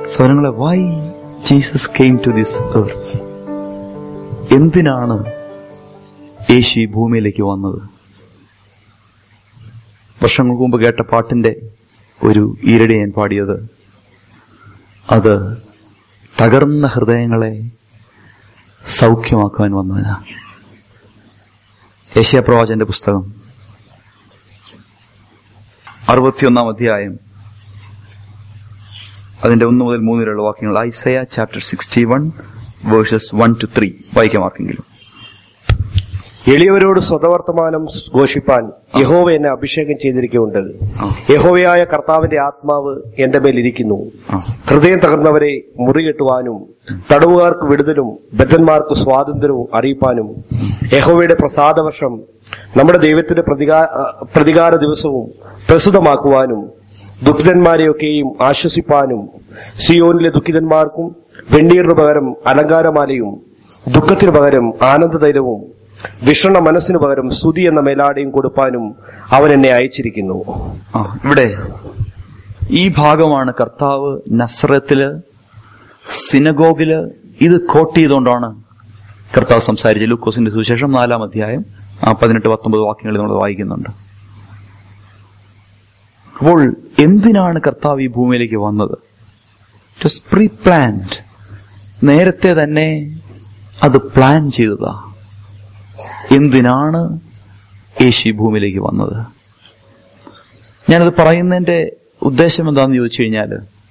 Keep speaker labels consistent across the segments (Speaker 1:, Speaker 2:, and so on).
Speaker 1: സ്വരങ്ങളെ why Jesus came to this earth എന്തിനാണ് യേശു ഈ ഭൂമിയിലേക്ക് വന്നത് വർഷങ്ങൾക്ക് മുമ്പ് കേട്ട പാട്ടിന്റെ ഒരു ഈരടി ഞാൻ പാടിയത് അത് തകർന്ന ഹൃദയങ്ങളെ സൗഖ്യമാക്കുവാൻ വന്നതിനാ യേശയപ്രവാചന്റെ പുസ്തകം അറുപത്തിയൊന്നാം അധ്യായം അതിന്റെ ഒന്ന് മുതൽ മൂന്ന് വരെയുള്ള വാക്യങ്ങൾ Isaiah chapter sixty one verses one two three വായിക്കാം ആർക്കെങ്കിലും
Speaker 2: എളിയവരോട് സ്വതവർത്തമാനം ഘോഷിപ്പാൻ യഹോവ എന്നെ അഭിഷേകം ചെയ്തിരിക്കുന്നുണ്ട്
Speaker 1: ആ.
Speaker 2: യഹോവയായ കർത്താവിന്റെ ആത്മാവ് എന്റെ മേലിരിക്കുന്നു
Speaker 1: ആ
Speaker 2: ഹൃദയം തകർന്നവരെ മുറികെട്ടുവാനും തടവുകാർക്ക് വിടുതലും ബദ്ധന്മാർക്ക് സ്വാതന്ത്ര്യവും അറിയിപ്പാനും യഹോവയുടെ പ്രസാദവർഷം നമ്മുടെ ദൈവത്തിന്റെ പ്രതികാ- ആ, പ്രതികാര ദിവസവും പ്രസുതമാക്കുവാനും ദുഃഖിതന്മാരെയൊക്കെയും ആശ്വസിപ്പാനും സിയോനിലെ ദുഃഖിതന്മാർക്കും വെണ്ണീറിന് പകരം അലങ്കാരമാലയും ദുഃഖത്തിനു പകരം ആനന്ദതൈലവും വിഷണ മനസ്സിനു പകരം സ്തുതി എന്ന മേലാടയും കൊടുപ്പാനും അവൻ എന്നെ അയച്ചിരിക്കുന്നു
Speaker 1: ആ ഇവിടെ ഈ ഭാഗമാണ് കർത്താവ് നസ്രത്തില് സിനഗോഗില് ഇത് കോട്ട് ചെയ്തുകൊണ്ടാണ് കർത്താവ് സംസാരിച്ചത് ലൂക്കോസിന്റെ സുശേഷം നാലാം അധ്യായം ആ പതിനെട്ട് പത്തൊമ്പത് വാക്യങ്ങൾ നമ്മൾ വായിക്കുന്നുണ്ട് അപ്പോൾ എന്തിനാണ് കർത്താവ് ഈ ഭൂമിയിലേക്ക് വന്നത് ഇറ്റ് പ്രീ പ്ലാൻഡ് നേരത്തെ തന്നെ അത് പ്ലാൻ ചെയ്തതാ എന്തിനാണ് യേശു ഈ ഭൂമിയിലേക്ക് വന്നത് ഞാനത് പറയുന്നതിന്റെ ഉദ്ദേശം എന്താണെന്ന് ചോദിച്ചു കഴിഞ്ഞാൽ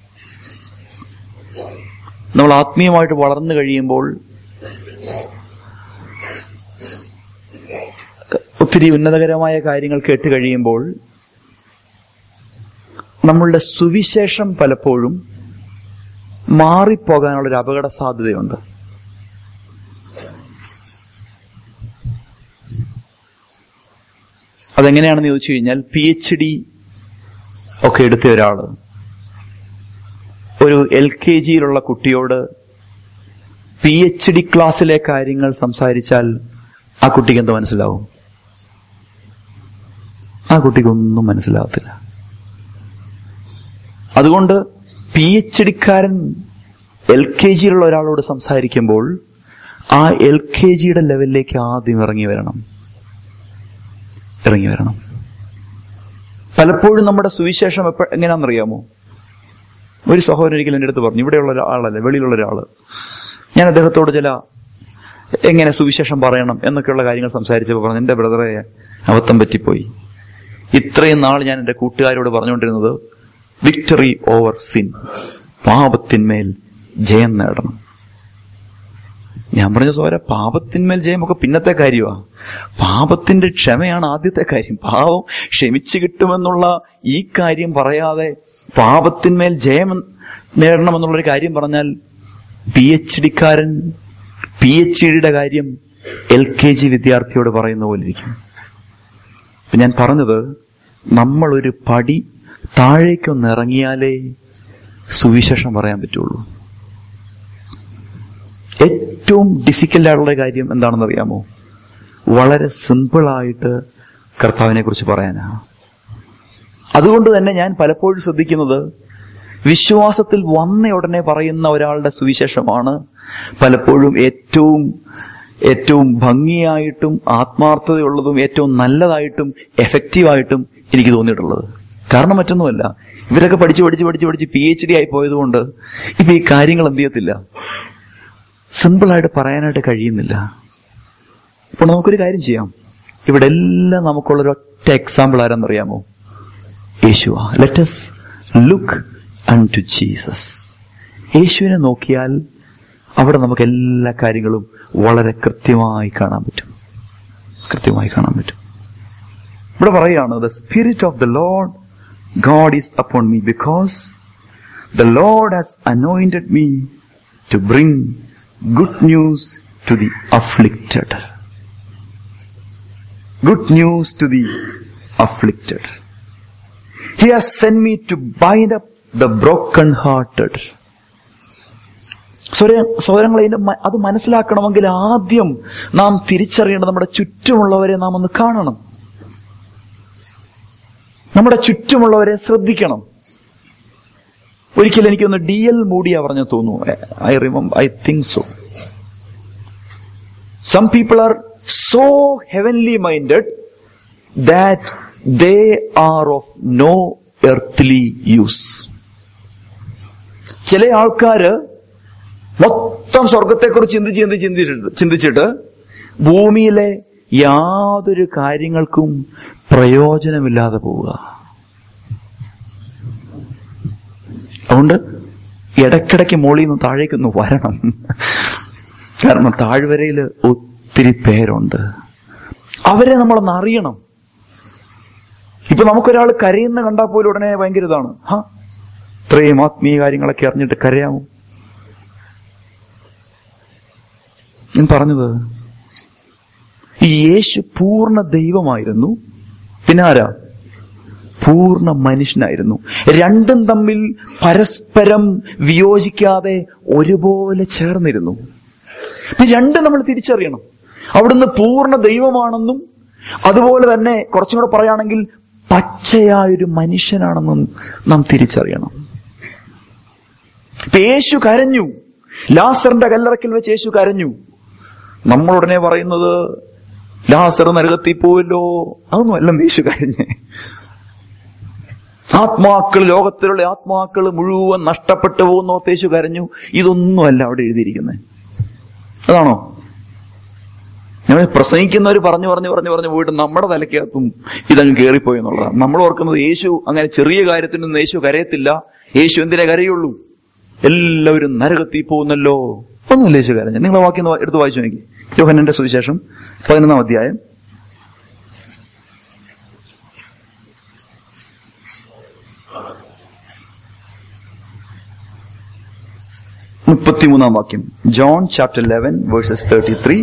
Speaker 1: നമ്മൾ ആത്മീയമായിട്ട് വളർന്നു കഴിയുമ്പോൾ ഒത്തിരി ഉന്നതകരമായ കാര്യങ്ങൾ കേട്ട് കഴിയുമ്പോൾ നമ്മളുടെ സുവിശേഷം പലപ്പോഴും മാറിപ്പോകാനുള്ളൊരു അപകട സാധ്യതയുണ്ട് അതെങ്ങനെയാണെന്ന് ചോദിച്ചു കഴിഞ്ഞാൽ പി എച്ച് ഡി ഒക്കെ എടുത്ത ഒരാള് ഒരു എൽ കെ ജിയിലുള്ള കുട്ടിയോട് പി എച്ച് ഡി ക്ലാസ്സിലെ കാര്യങ്ങൾ സംസാരിച്ചാൽ ആ കുട്ടിക്ക് എന്ത് മനസ്സിലാവും ആ കുട്ടിക്കൊന്നും മനസ്സിലാകത്തില്ല അതുകൊണ്ട് പി എച്ച് ഡിക്കാരൻ എൽ കെ ജിയിലുള്ള ഒരാളോട് സംസാരിക്കുമ്പോൾ ആ എൽ കെ ജിയുടെ ലെവലിലേക്ക് ആദ്യം ഇറങ്ങി വരണം ഇറങ്ങി വരണം പലപ്പോഴും നമ്മുടെ സുവിശേഷം എപ്പോ എങ്ങനെയാണെന്നറിയാമോ ഒരു സഹോദരൻ ഒരിക്കലും എൻ്റെ അടുത്ത് പറഞ്ഞു ഇവിടെയുള്ള ഒരാളല്ല വെളിയിലുള്ള ഒരാള് ഞാൻ അദ്ദേഹത്തോട് ചില എങ്ങനെ സുവിശേഷം പറയണം എന്നൊക്കെയുള്ള കാര്യങ്ങൾ സംസാരിച്ചപ്പോൾ പറഞ്ഞു എന്റെ ബ്രദറെ അബദ്ധം പറ്റിപ്പോയി ഇത്രയും നാൾ ഞാൻ എന്റെ കൂട്ടുകാരോട് പറഞ്ഞുകൊണ്ടിരുന്നത് വിക്ടറി ഓവർ സിൻ പാപത്തിന്മേൽ ജയം നേടണം ഞാൻ പറഞ്ഞ സോര പാപത്തിന്മേൽ ജയമൊക്കെ പിന്നത്തെ കാര്യമാ പാപത്തിന്റെ ക്ഷമയാണ് ആദ്യത്തെ കാര്യം പാപം ക്ഷമിച്ചു കിട്ടുമെന്നുള്ള ഈ കാര്യം പറയാതെ പാപത്തിന്മേൽ ജയം നേടണമെന്നുള്ളൊരു കാര്യം പറഞ്ഞാൽ പി എച്ച് ഡിക്കാരൻ പി എച്ച് ഡിയുടെ കാര്യം എൽ കെ ജി വിദ്യാർത്ഥിയോട് പറയുന്ന പോലെ ഇരിക്കും അപ്പൊ ഞാൻ പറഞ്ഞത് നമ്മളൊരു പടി താഴേക്കൊന്ന് ഇറങ്ങിയാലേ സുവിശേഷം പറയാൻ പറ്റുള്ളൂ ഏറ്റവും ഡിഫിക്കൽട്ട് ആയിട്ടുള്ള കാര്യം എന്താണെന്ന് അറിയാമോ വളരെ സിമ്പിളായിട്ട് കർത്താവിനെ കുറിച്ച് പറയാനാ അതുകൊണ്ട് തന്നെ ഞാൻ പലപ്പോഴും ശ്രദ്ധിക്കുന്നത് വിശ്വാസത്തിൽ വന്ന ഉടനെ പറയുന്ന ഒരാളുടെ സുവിശേഷമാണ് പലപ്പോഴും ഏറ്റവും ഏറ്റവും ഭംഗിയായിട്ടും ആത്മാർത്ഥതയുള്ളതും ഏറ്റവും നല്ലതായിട്ടും എഫക്റ്റീവായിട്ടും എനിക്ക് തോന്നിയിട്ടുള്ളത് കാരണം മറ്റൊന്നുമല്ല ഇവരൊക്കെ പഠിച്ച് പഠിച്ച് പഠിച്ച് പഠിച്ച് പി എച്ച് ഡി ആയി പോയതുകൊണ്ട് ഇപ്പൊ ഈ കാര്യങ്ങൾ എന്ത് ചെയ്യത്തില്ല സിമ്പിളായിട്ട് പറയാനായിട്ട് കഴിയുന്നില്ല അപ്പോൾ നമുക്കൊരു കാര്യം ചെയ്യാം ഇവിടെ എല്ലാം നമുക്കുള്ളൊരു ഒറ്റ എക്സാമ്പിൾ ആരെന്നറിയാമോ യേശുവ let's look unto Jesus യേശുവിനെ നോക്കിയാൽ അവിടെ നമുക്ക് എല്ലാ കാര്യങ്ങളും വളരെ കൃത്യമായി കാണാൻ പറ്റും കൃത്യമായി കാണാൻ പറ്റും ഇവിടെ പറയുകയാണ് the spirit of the lord god is upon me because the lord has anointed me to bring good news to the afflicted good news to the afflicted he has send me to bind up the broken hearted സോദരങ്ങളെ അത് മനസ്സിലാക്കണമെങ്കിൽ ആദ്യം നാം തിരിച്ചറിയേണ്ടത് നമ്മുടെ ചുറ്റുമുള്ളവരെ നാം ഒന്ന് കാണണം നമ്മുടെ ചുറ്റുമുള്ളവരെ ശ്രദ്ധിക്കണം ഒരിക്കലും എനിക്കൊന്ന് ഡി എൽ മൂഡിയാ പറഞ്ഞു തോന്നുന്നു I remember I think so some people are so heavenly minded that they are of no earthly use ചില ആൾക്കാര് മൊത്തം സ്വർഗത്തെക്കുറിച്ച് ചിന്തിച്ച് ചിന്തിച്ച് ചിന്തിച്ചിട്ട് ചിന്തിച്ചിട്ട് ഭൂമിയിലെ യാതൊരു കാര്യങ്ങൾക്കും പ്രയോജനമില്ലാതെ പോവുക അതുകൊണ്ട് ഇടയ്ക്കിടയ്ക്ക് മോളിൽ നിന്ന് താഴേക്കൊന്ന് വരണം കാരണം താഴ്വരയിൽ ഒത്തിരി പേരുണ്ട് അവരെ നമ്മളൊന്ന് അറിയണം ഇപ്പൊ നമുക്കൊരാൾ കരയുന്ന കണ്ടാൽ പോലും ഉടനെ ഭയങ്കര ഇതാണ് ഹാ ഇത്രയും ആത്മീയ കാര്യങ്ങളൊക്കെ അറിഞ്ഞിട്ട് കരയാമോ ഞാൻ പറഞ്ഞത് ഈ യേശു പൂർണ്ണ ദൈവമായിരുന്നു പിന്നെ ആരാ പൂർണ്ണ മനുഷ്യനായിരുന്നു രണ്ടും തമ്മിൽ പരസ്പരം വിയോജിക്കാതെ ഒരുപോലെ ചേർന്നിരുന്നു ഇത് രണ്ടും നമ്മൾ തിരിച്ചറിയണം അവിടുന്ന് പൂർണ്ണ ദൈവമാണെന്നും അതുപോലെ തന്നെ കുറച്ചും കൂടെ പറയുകയാണെങ്കിൽ പച്ചയായൊരു മനുഷ്യനാണെന്നും നാം തിരിച്ചറിയണം ഇപ്പൊ യേശു കരഞ്ഞു ലാസറിന്റെ കല്ലറക്കിൽ വെച്ച് യേശു കരഞ്ഞു നമ്മൾ ഉടനെ പറയുന്നത് ലാസർ നരകത്തിൽ പോയല്ലോ അതൊന്നും അല്ല യേശു കരഞ്ഞേ ആത്മാക്കൾ ലോകത്തിലുള്ള ആത്മാക്കൾ മുഴുവൻ നഷ്ടപ്പെട്ടു പോകുന്ന യേശു കരഞ്ഞു ഇതൊന്നുമല്ല അവിടെ എഴുതിയിരിക്കുന്നത് അതാണോ ഞങ്ങൾ പ്രസംഗിക്കുന്നവർ പറഞ്ഞു പറഞ്ഞു പറഞ്ഞു പറഞ്ഞു പോയിട്ട് നമ്മുടെ തലയ്ക്കകത്തും ഇതങ്ങ് കയറിപ്പോയി എന്നുള്ളതാണ് നമ്മൾ ഓർക്കുന്നത് യേശു അങ്ങനെ ചെറിയ കാര്യത്തിനൊന്നും യേശു കരയത്തില്ല യേശു എന്തിനെ കരയുള്ളൂ എല്ലാവരും നരകത്തിൽ പോകുന്നല്ലോ ഒന്നുമില്ല യേശു കരഞ്ഞ നിങ്ങൾ വാക്യം ഒന്ന് എടുത്ത് വായിച്ചു നോക്കി യോഹനന്റെ സുവിശേഷം പതിനൊന്നാം അധ്യായം മുപ്പത്തിമൂന്നാം വാക്യം John chapter eleven verses thirty three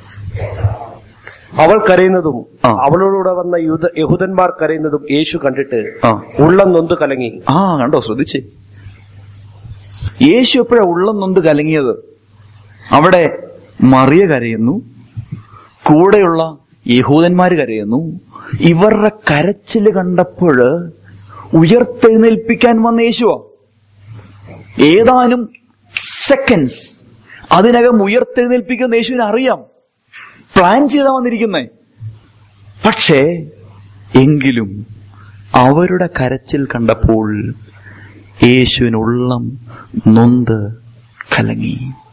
Speaker 2: അവൾ കരയുന്നതും
Speaker 1: ആ.
Speaker 2: അവളോടുകൂടെ വന്ന യൂത- യഹൂദന്മാർ കരയുന്നതും യേശു കണ്ടിട്ട്
Speaker 1: ആ
Speaker 2: ഉള്ളം നൊന്ത് കലങ്ങി
Speaker 1: ആ കണ്ടോ ശ്രദ്ധിച്ചേ യേശു എപ്പോഴാ ഉള്ളം നൊന്ത് കലങ്ങിയത് അവിടെ മറിയ കരയുന്നു കൂടെയുള്ള യഹൂദന്മാര് കരയുന്നു ഇവരുടെ കരച്ചില് കണ്ടപ്പോഴ് ഉയർത്തെഴുന്നേൽപ്പിക്കാൻ വന്ന യേശുവാ ഏതാനും സെക്കൻഡ്സ് അതിനകം ഉയർത്തെഴുന്നേൽപ്പിക്കുന്ന യേശുവിനെ അറിയാം പ്ലാൻ ചെയ്താ വന്നിരിക്കുന്നേ പക്ഷേ എങ്കിലും അവരുടെ കരച്ചിൽ കണ്ടപ്പോൾ യേശുവിനുള്ളം നൊന്ത് കലങ്ങി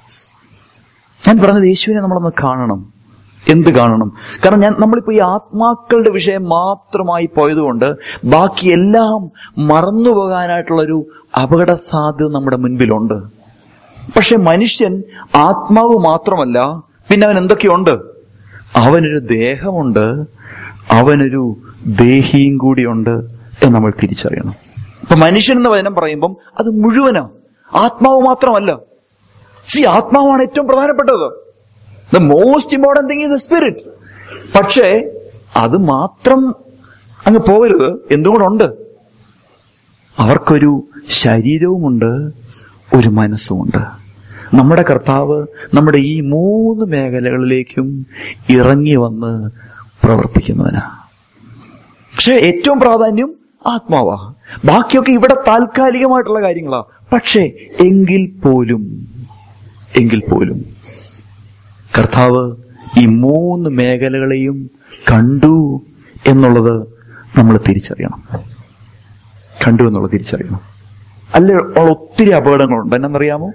Speaker 1: ഞാൻ പറഞ്ഞത് യേശുവിനെ നമ്മളൊന്ന് കാണണം എന്ത് കാണണം കാരണം ഞാൻ നമ്മളിപ്പോ ഈ ആത്മാക്കളുടെ വിഷയം മാത്രമായി പോയതുകൊണ്ട് ബാക്കി എല്ലാം മറന്നു പോകാനായിട്ടുള്ളൊരു അപകട സാധ്യത നമ്മുടെ മുൻപിലുണ്ട് പക്ഷെ മനുഷ്യൻ ആത്മാവ് മാത്രമല്ല പിന്നെ അവൻ എന്തൊക്കെയുണ്ട് അവനൊരു ദേഹമുണ്ട് അവനൊരു ദേഹിയും കൂടിയുണ്ട് എന്ന് നമ്മൾ തിരിച്ചറിയണം അപ്പൊ മനുഷ്യൻ എന്ന വചനം പറയുമ്പം അത് മുഴുവനാ ആത്മാവ് മാത്രമല്ല സി ആത്മാവാണ് ഏറ്റവും പ്രധാനപ്പെട്ടത് the most important thing is the spirit പക്ഷേ അത് മാത്രം അങ്ങ് പോകരുത് എന്തുകൊണ്ടുണ്ട് അവർക്കൊരു ശരീരവുമുണ്ട് ഒരു മനസ്സുമുണ്ട് നമ്മുടെ കർത്താവ് നമ്മുടെ ഈ മൂന്ന് മേഖലകളിലേക്കും ഇറങ്ങി വന്ന് പ്രവർത്തിക്കുന്നവനാ പക്ഷെ ഏറ്റവും പ്രാധാന്യം ആത്മാവാ ബാക്കിയൊക്കെ ഇവിടെ താൽക്കാലികമായിട്ടുള്ള കാര്യങ്ങളാ പക്ഷേ എങ്കിൽ പോലും എങ്കിൽ പോലും കർത്താവ് ഈ മൂന്ന് മേഖലകളെയും കണ്ടു എന്നുള്ളത് നമ്മൾ തിരിച്ചറിയണം കണ്ടു എന്നുള്ളത് തിരിച്ചറിയണം അല്ല ഉള്ള ഒത്തിരി അപകടങ്ങളുണ്ട് എന്നറിയാമോ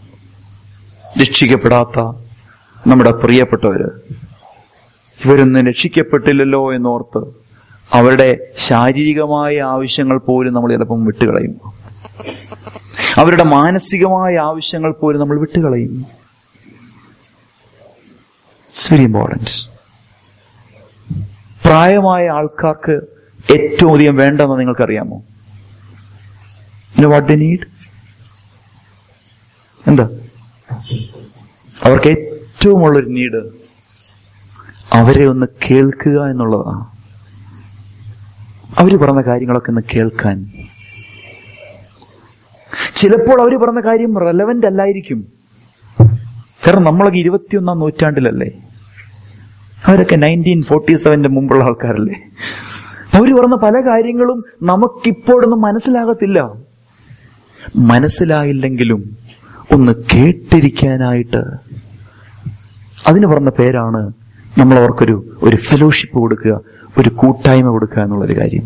Speaker 1: രക്ഷിക്കപ്പെടാത്ത നമ്മുടെ പ്രിയപ്പെട്ടവര് ഇവരൊന്നും രക്ഷിക്കപ്പെട്ടില്ലല്ലോ എന്നോർത്ത് അവരുടെ ശാരീരികമായ ആവശ്യങ്ങൾ പോലും നമ്മൾ ചിലപ്പം വിട്ടുകളയും അവരുടെ മാനസികമായ ആവശ്യങ്ങൾ പോലും നമ്മൾ വിട്ടുകളയും ഇറ്റ്സ് വെരി ഇമ്പോർട്ടൻറ്റ് പ്രായമായ ആൾക്കാർക്ക് ഏറ്റവും അധികം വേണ്ടെന്ന് നിങ്ങൾക്കറിയാമോ പിന്നെ വാട്ട് ദ നീഡ് എന്താ അവർക്ക് ഏറ്റവും ഉള്ളൊരു നീഡ് അവരെ ഒന്ന് കേൾക്കുക എന്നുള്ളതാണ് അവര് പറഞ്ഞ കാര്യങ്ങളൊക്കെ ഒന്ന് കേൾക്കാൻ ചിലപ്പോൾ അവര് പറഞ്ഞ കാര്യം റെലവെന്റ് അല്ലായിരിക്കും കാരണം നമ്മളൊക്കെ ഇരുപത്തിയൊന്നാം നൂറ്റാണ്ടിലല്ലേ അവരൊക്കെ നയൻറ്റീൻ ഫോർട്ടി സെവന്റെ മുമ്പുള്ള ആൾക്കാരല്ലേ അവര് പറഞ്ഞ പല കാര്യങ്ങളും നമുക്കിപ്പോഴൊന്നും മനസ്സിലാകത്തില്ല മനസ്സിലായില്ലെങ്കിലും ഒന്ന് കേട്ടിരിക്കാനായിട്ട് അതിന് പറഞ്ഞ പേരാണ് നമ്മൾ അവർക്കൊരു ഒരു ഫെലോഷിപ്പ് കൊടുക്കുക ഒരു കൂട്ടായ്മ കൊടുക്കുക എന്നുള്ളൊരു കാര്യം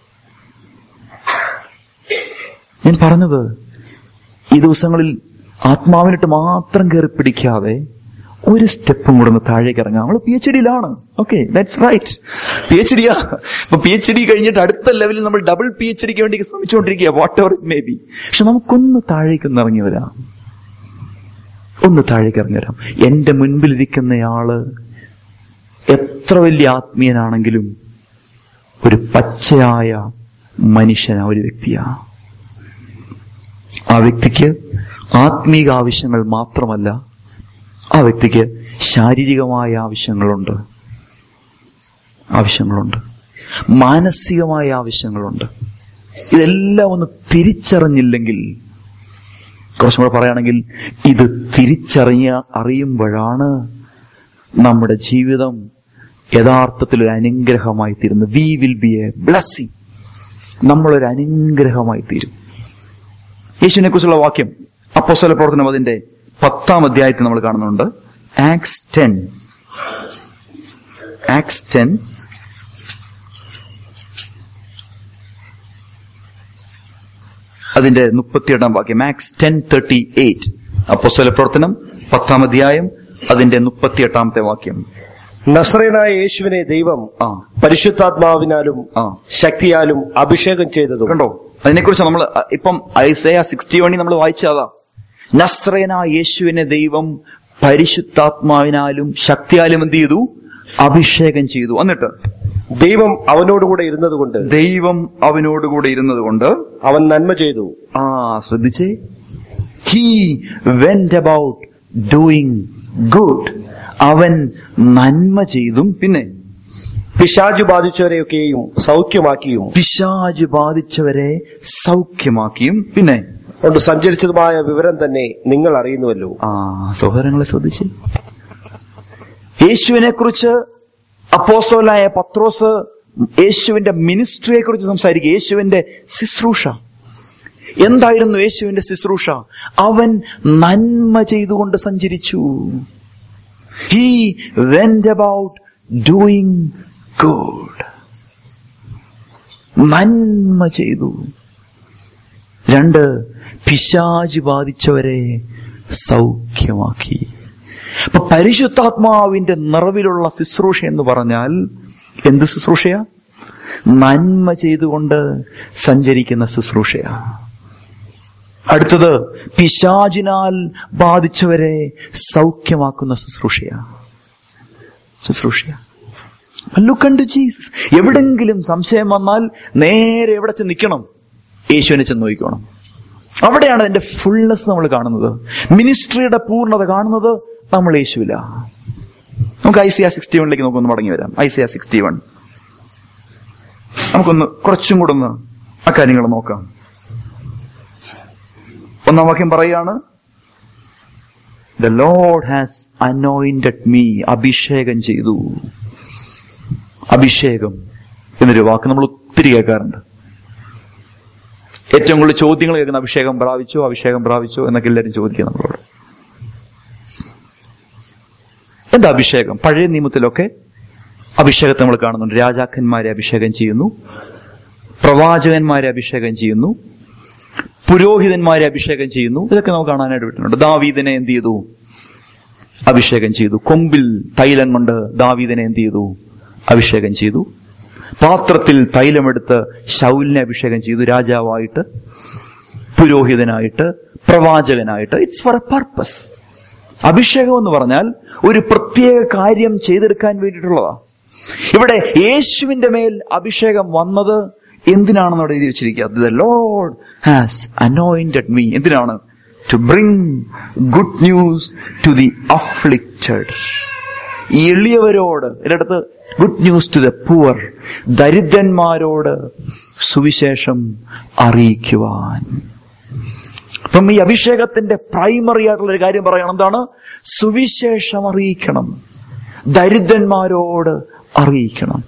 Speaker 1: ഞാൻ പറഞ്ഞത് ഈ ദിവസങ്ങളിൽ ആത്മാവിനിട്ട് മാത്രം കയറി പിടിക്കാതെ ഒരു സ്റ്റെപ്പും കൂടെ ഒന്ന് താഴേക്ക് ഇറങ്ങാം നമ്മൾ പി എച്ച് ഡിയിലാണ് okay that's right P H ഡിയാ അപ്പൊ പി എച്ച് ഡി കഴിഞ്ഞിട്ട് അടുത്ത ലെവലിൽ നമ്മൾ ഡബിൾ പി എച്ച് ഡിക്ക് വേണ്ടി ശ്രമിച്ചുകൊണ്ടിരിക്കുക whatever it may be പക്ഷെ നമുക്കൊന്ന് താഴേക്ക് ഒന്ന് ഇറങ്ങി വരാം ഒന്ന് താഴേക്ക് ഇറങ്ങി വരാം എന്റെ മുൻപിലിരിക്കുന്നയാള് എത്ര വലിയ ആത്മീയനാണെങ്കിലും ഒരു പച്ചയായ മനുഷ്യനാ ഒരു വ്യക്തിയാ ആ വ്യക്തിക്ക് ആത്മീക ആവശ്യങ്ങൾ മാത്രമല്ല ആ വ്യക്തിക്ക് ശാരീരികമായ ആവശ്യങ്ങളുണ്ട് ആവശ്യങ്ങളുണ്ട് മാനസികമായ ആവശ്യങ്ങളുണ്ട് ഇതെല്ലാം ഒന്ന് തിരിച്ചറിഞ്ഞില്ലെങ്കിൽ കുറച്ചും കൂടെ പറയുകയാണെങ്കിൽ ഇത് തിരിച്ചറിഞ്ഞ അറിയുമ്പോഴാണ് നമ്മുടെ ജീവിതം യഥാർത്ഥത്തിൽ ഒരു അനുഗ്രഹമായി തീരുന്നത് we will be a blessing നമ്മളൊരു അനുഗ്രഹമായി തീരും യേശുവിനെ കുറിച്ചുള്ള വാക്യം അപ്പോസ്തല പ്രവർത്തനം അതിന്റെ പത്താം അധ്യായത്തിൽ നമ്മൾ കാണുന്നുണ്ട് ആക്സ് ടെൻ ആക്സ് ടെൻ അതിന്റെ മുപ്പത്തിയെട്ടാം വാക്യം ആക്സ് ടെൻ തേർട്ടി എയ്റ്റ് അപ്പോസ്തല പ്രവർത്തനം പത്താം അധ്യായം അതിന്റെ മുപ്പത്തിയെട്ടാമത്തെ വാക്യം
Speaker 2: നസ്രയനായ യേശുവിനെ ദൈവം
Speaker 1: ആ
Speaker 2: പരിശുദ്ധാത്മാവിനാലും
Speaker 1: ആ
Speaker 2: ശക്തിയാലും അഭിഷേകം ചെയ്തതും
Speaker 1: കണ്ടോ അതിനെക്കുറിച്ച് നമ്മൾ ഇപ്പം ഐസയ സിക്സ്റ്റി വണ്ണി നമ്മൾ വായിച്ചതാ നസ്രയന യേശുവിനെ ദൈവം പരിശുദ്ധാത്മാവിനാലും ശക്തിയാലും എന്ത് ചെയ്തു അഭിഷേകം ചെയ്തു എന്നിട്ട്
Speaker 2: ദൈവം അവനോടുകൂടെ ഇരുന്നതുകൊണ്ട്
Speaker 1: ദൈവം അവനോടുകൂടെ ഇരുന്നത് കൊണ്ട്
Speaker 2: അവൻ നന്മ ചെയ്തു
Speaker 1: ആ ശ്രദ്ധിച്ചേ he went about doing good അവൻ നന്മ ചെയ്തും പിന്നെ
Speaker 2: പിശാജ് ബാധിച്ചവരെയൊക്കെയും സൗഖ്യമാക്കിയും
Speaker 1: പിശാജ് ബാധിച്ചവരെ സൗഖ്യമാക്കിയും പിന്നെ
Speaker 2: കൊണ്ട് സഞ്ചരിച്ചതുമായ വിവരം തന്നെ നിങ്ങൾ അറിയുന്നുവല്ലോ
Speaker 1: ആ സഹോദരങ്ങളെ ശ്രദ്ധിച്ച് യേശുവിനെ കുറിച്ച് അപ്പോസ്തോലായ പത്രോസ് യേശുവിന്റെ മിനിസ്ട്രിയെ കുറിച്ച് സംസാരിക്കുക യേശുവിന്റെ ശുശ്രൂഷ എന്തായിരുന്നു യേശുവിന്റെ ശുശ്രൂഷ അവൻ നന്മ ചെയ്തുകൊണ്ട് സഞ്ചരിച്ചു he went about doing good നന്മ ചെയ്തു രണ്ട് പിശാജ് ബാധിച്ചവരെ സൗഖ്യമാക്കി അപ്പൊ പരിശുദ്ധാത്മാവിന്റെ നിറവിലുള്ള ശുശ്രൂഷ എന്ന് പറഞ്ഞാൽ എന്ത് ശുശ്രൂഷയാ നന്മ ചെയ്തുകൊണ്ട് സഞ്ചരിക്കുന്ന ശുശ്രൂഷയാ അടുത്തത് പിശാചിനാൽ ബാധിച്ചവരെ സൗഖ്യമാക്കുന്ന ശുശ്രൂഷയാ ശുശ്രൂഷയാ ലുക്ക് ടു ജീസസ് എവിടെങ്കിലും സംശയം വന്നാൽ നേരെ എവിടെ ചെന്ന് നിൽക്കണം യേശുവിനെ ചെന്ന് നോക്കിക്കോണം അവിടെയാണ് അതിന്റെ ഫുൾനെസ് നമ്മൾ കാണുന്നത് മിനിസ്ട്രിയുടെ പൂർണ്ണത കാണുന്നത് നമ്മൾ യേശുവില നമുക്ക് ഐ സി ആ സിക്സ്റ്റി വണ്ണിലേക്ക് നമുക്കൊന്ന് മടങ്ങി വരാം Isaiah sixty one നമുക്കൊന്ന് കുറച്ചും കൂടെ ഒന്ന് അക്കാര്യങ്ങൾ നോക്കാം ഒന്നാം വാക്യം പറയാണ് the lord has anointed me അഭിഷേകം ചെയ്തു അഭിഷേകം എന്നൊരു വാക്ക് നമ്മൾ ഒത്തിരി കേൾക്കാറുണ്ട് ഏറ്റവും കൂടുതൽ ചോദ്യങ്ങൾ കേൾക്കുന്ന അഭിഷേകം പ്രാപിച്ചോ അഭിഷേകം പ്രാപിച്ചോ എന്നൊക്കെ എല്ലാവരും ചോദിക്കുക നമ്മളോട് എന്താ അഭിഷേകം പഴയ നിയമത്തിലൊക്കെ അഭിഷേകത്തെ നമ്മൾ കാണുന്നുണ്ട് രാജാക്കന്മാരെ അഭിഷേകം ചെയ്യുന്നു പ്രവാചകന്മാരെ അഭിഷേകം ചെയ്യുന്നു പുരോഹിതന്മാരെ അഭിഷേകം ചെയ്യുന്നു ഇതൊക്കെ നമുക്ക് കാണാനായിട്ട് പറ്റുന്നുണ്ട് ദാവീദിനെ എന്ത് ചെയ്തു അഭിഷേകം ചെയ്തു കൊമ്പിൽ തൈലം കൊണ്ട് ദാവീദിനെ എന്ത് ചെയ്തു അഭിഷേകം ചെയ്തു പാത്രത്തിൽ തൈലമെടുത്ത് ശൗലിനെ അഭിഷേകം ചെയ്തു രാജാവായിട്ട് പുരോഹിതനായിട്ട് പ്രവാചകനായിട്ട് ഇറ്റ്സ് ഫോർ എ പർപ്പസ് അഭിഷേകം എന്ന് പറഞ്ഞാൽ ഒരു പ്രത്യേക കാര്യം ചെയ്തെടുക്കാൻ വേണ്ടിയിട്ടുള്ളതാ ഇവിടെ യേശുവിന്റെ മേൽ അഭിഷേകം വന്നത് എന്തിനാണെന്ന് അവിടെ എഴുതി വെച്ചിരിക്കുക the lord has anointed me എന്തിനാണ് to bring good news to the afflicted എളിയവരോട് ഇതിനടുത്ത് good news to the poor ദരിദ്രന്മാരോട് സുവിശേഷം അറിയിക്കുവാൻ അപ്പം ഈ അഭിഷേകത്തിന്റെ പ്രൈമറി ആയിട്ടുള്ള ഒരു കാര്യം പറയണം എന്താണ് സുവിശേഷം അറിയിക്കണം ദരിദ്രന്മാരോട് അറിയിക്കണം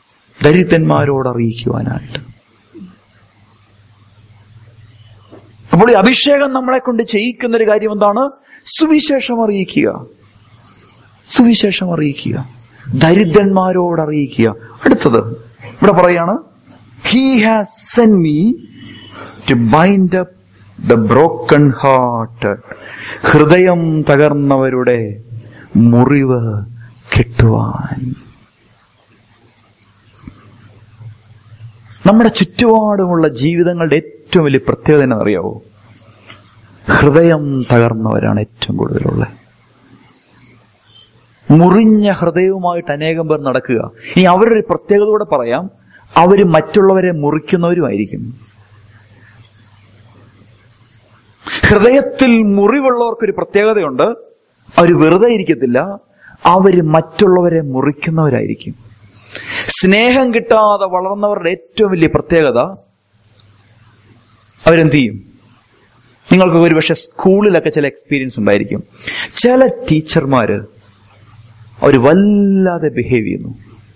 Speaker 1: ദരിദ്രന്മാരോട് അറിയിക്കുവാനായിട്ട് അപ്പോൾ ഈ അഭിഷേകം നമ്മളെ കൊണ്ട് ചെയ്യിക്കുന്ന ഒരു കാര്യം എന്താണ് സുവിശേഷം അറിയിക്കുക സുവിശേഷം അറിയിക്കുക ദരിദ്രന്മാരോട് അറിയിക്കുക അടുത്തത് ഇവിടെ പറയാണ് he has sent me to bind up the broken heart ഹൃദയം തകർന്നവരുടെ മുറിവ് കെട്ടുവാൻ നമ്മുടെ ചുറ്റുപാടുമുള്ള ജീവിതങ്ങളുടെ ഏറ്റവും വലിയ പ്രത്യേകത എന്നറിയാവോ ഹൃദയം തകർന്നവരാണ് ഏറ്റവും കൂടുതലുള്ളത് മുറിഞ്ഞ ഹൃദയവുമായിട്ട് അനേകം പേർ നടക്കുക ഇനി അവരുടെ ഒരു പ്രത്യേകത കൂടെ പറയാം അവര് മറ്റുള്ളവരെ മുറിക്കുന്നവരുമായിരിക്കും ഹൃദയത്തിൽ മുറിവുള്ളവർക്കൊരു പ്രത്യേകതയുണ്ട് അവർ വെറുതെ ഇരിക്കത്തില്ല അവര് മറ്റുള്ളവരെ മുറിക്കുന്നവരായിരിക്കും സ്നേഹം കിട്ടാതെ വളർന്നവരുടെ ഏറ്റവും വലിയ പ്രത്യേകത അവരെന്ത് ചെയ്യും നിങ്ങൾക്ക് ഒരു പക്ഷെ സ്കൂളിലൊക്കെ ചില എക്സ്പീരിയൻസ് ഉണ്ടായിരിക്കും ചില ടീച്ചർമാര് അവർ വല്ലാതെ ബിഹേവ് ചെയ്യുന്നു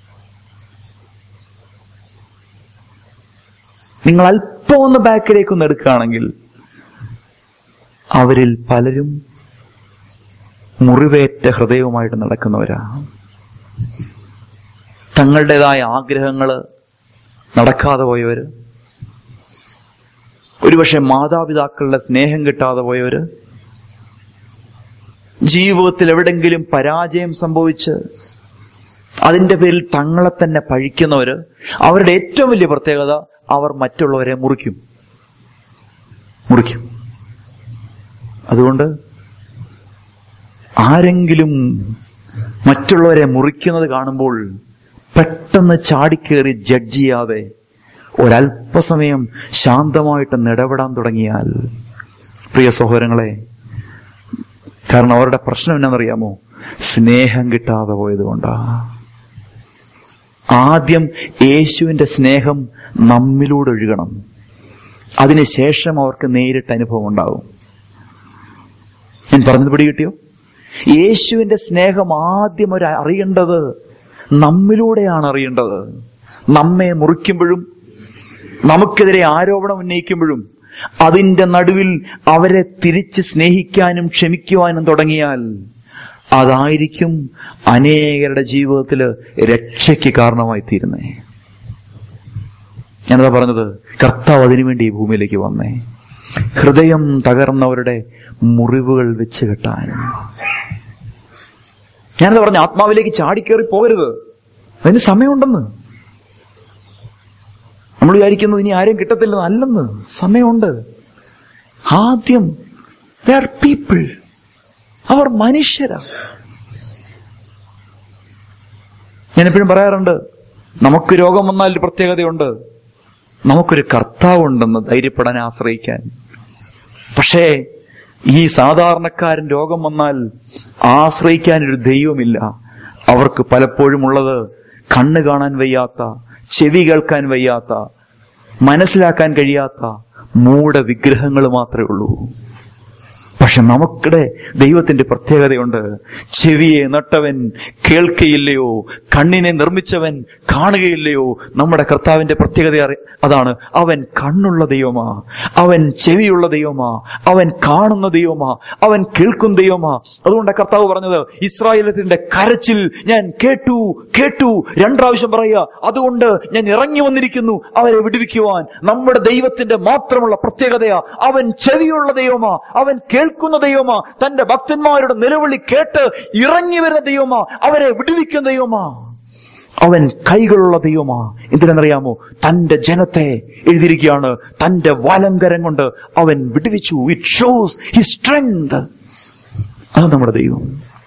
Speaker 1: നിങ്ങൾ അല്പം ഒന്ന് ബാക്കിലേക്ക് ഒന്ന് എടുക്കുകയാണെങ്കിൽ അവരിൽ പലരും മുറിവേറ്റ ഹൃദയവുമായിട്ട് നടക്കുന്നവരാ തങ്ങളുടേതായ ആഗ്രഹങ്ങള് നടക്കാതെ പോയവര് ഒരുപക്ഷെ മാതാപിതാക്കളുടെ സ്നേഹം കിട്ടാതെ പോയവര് ജീവിതത്തിൽ എവിടെങ്കിലും പരാജയം സംഭവിച്ച് അതിന്റെ പേരിൽ തങ്ങളെ തന്നെ പഴിക്കുന്നവര് അവരുടെ ഏറ്റവും വലിയ പ്രത്യേകത അവർ മറ്റുള്ളവരെ മുറിക്കും മുറിക്കും അതുകൊണ്ട് ആരെങ്കിലും മറ്റുള്ളവരെ മുറിക്കുന്നത് കാണുമ്പോൾ പെട്ടെന്ന് ചാടിക്കേറി ജഡ്ജ് ചെയ്യാതെ ഒരല്പസമയം ശാന്തമായിട്ട് നിടപെടാൻ തുടങ്ങിയാൽ പ്രിയ സഹോദരങ്ങളെ കാരണം അവരുടെ പ്രശ്നം എന്നാണെന്നറിയാമോ സ്നേഹം കിട്ടാതെ പോയത് കൊണ്ടാ ആദ്യം യേശുവിന്റെ സ്നേഹം നമ്മിലൂടെ ഒഴുകണം അതിനുശേഷം അവർക്ക് നേരിട്ട് അനുഭവം ഉണ്ടാവും ഞാൻ പറഞ്ഞത് പിടി കിട്ടിയോ യേശുവിന്റെ സ്നേഹം ആദ്യം ഒരു അറിയേണ്ടത് നമ്മിലൂടെയാണ് അറിയേണ്ടത് നമ്മെ മുറിക്കുമ്പോഴും നമുക്കെതിരെ ആരോപണം ഉന്നയിക്കുമ്പോഴും അതിന്റെ നടുവിൽ അവരെ തിരിച്ച് സ്നേഹിക്കാനും ക്ഷമിക്കുവാനും തുടങ്ങിയാൽ അതായിരിക്കും അനേകരുടെ ജീവിതത്തിൽ രക്ഷയ്ക്ക് കാരണമായി തീരുന്നേ ഞാനതാ പറഞ്ഞത് കർത്താവ് അതിനുവേണ്ടി ഈ ഭൂമിയിലേക്ക് വന്നേ ഹൃദയം തകർന്നവരുടെ മുറിവുകൾ വെച്ച് കെട്ടാനും ഞാനത് പറഞ്ഞ ആത്മാവിലേക്ക് ചാടിക്കേറി പോകരുത് അതിന് സമയമുണ്ടെന്ന് നമ്മൾ വിചാരിക്കുന്നത് ഇനി ആരെയും കിട്ടത്തില്ലെന്ന് അല്ലെന്ന് സമയമുണ്ട് ആദ്യം ആർ പീപ്പിൾ അവർ മനുഷ്യരാ ഞാൻ എപ്പോഴും പറയാറുണ്ട് നമുക്ക് രോഗം വന്നാൽ ഒരു പ്രത്യേകതയുണ്ട് നമുക്കൊരു കർത്താവുണ്ടെന്ന് ധൈര്യപ്പെടാൻ ആശ്രയിക്കാൻ പക്ഷേ ഈ സാധാരണക്കാരൻ രോഗം വന്നാൽ ആശ്രയിക്കാനൊരു ദൈവമില്ല അവർക്ക് പലപ്പോഴും ഉള്ളത് കണ്ണ് കാണാൻ വയ്യാത്ത ചെവി കേൾക്കാൻ വയ്യാത്ത മനസ്സിലാക്കാൻ കഴിയാത്ത മൂഢ വിഗ്രഹങ്ങൾ മാത്രമേ ഉള്ളൂ പക്ഷെ നമുക്കിടെ ദൈവത്തിന്റെ പ്രത്യേകതയുണ്ട് ചെവിയെ നട്ടവൻ കേൾക്കയില്ലയോ കണ്ണിനെ നിർമ്മിച്ചവൻ കാണുകയില്ലയോ നമ്മുടെ കർത്താവിന്റെ പ്രത്യേകത അറി- അതാണ് അവൻ കണ്ണുള്ള ദൈവമാ അവൻ ചെവിയുള്ള ദൈവമാ അവൻ കാണുന്ന ദൈവമാ അവൻ കേൾക്കുന്ന ദൈവമാ അതുകൊണ്ട് കർത്താവ് പറഞ്ഞത് ഇസ്രായേലത്തിന്റെ കരച്ചിൽ ഞാൻ കേട്ടു കേട്ടു രണ്ടാവശ്യം പറയുക അതുകൊണ്ട് ഞാൻ ഇറങ്ങി വന്നിരിക്കുന്നു അവരെ വിടുവിക്കുവാൻ നമ്മുടെ ദൈവത്തിന്റെ മാത്രമുള്ള പ്രത്യേകതയാ അവൻ ചെവിയുള്ള ദൈവമാ അവൻ കേൾക്കുന്ന ദൈവമാ തന്റെ ഭക്തന്മാരുടെ നിലവിളി കേട്ട് ഇറങ്ങി വരുന്ന ദൈവമാ അവരെ വിടുവിക്കുന്ന ദൈവമാ അവൻ കൈകളുള്ള ദൈവമാ എന്തിനെന്നറിയാമോ തന്റെ ജനത്തെ എഴുതിയിരിക്കുകയാണ് തന്റെ വലങ്കരം കൊണ്ട് അവൻ വിടുവിച്ചു ഇറ്റ് ഷോസ് ഹി സ്ട്രെങ്ത് അത് നമ്മുടെ ദൈവം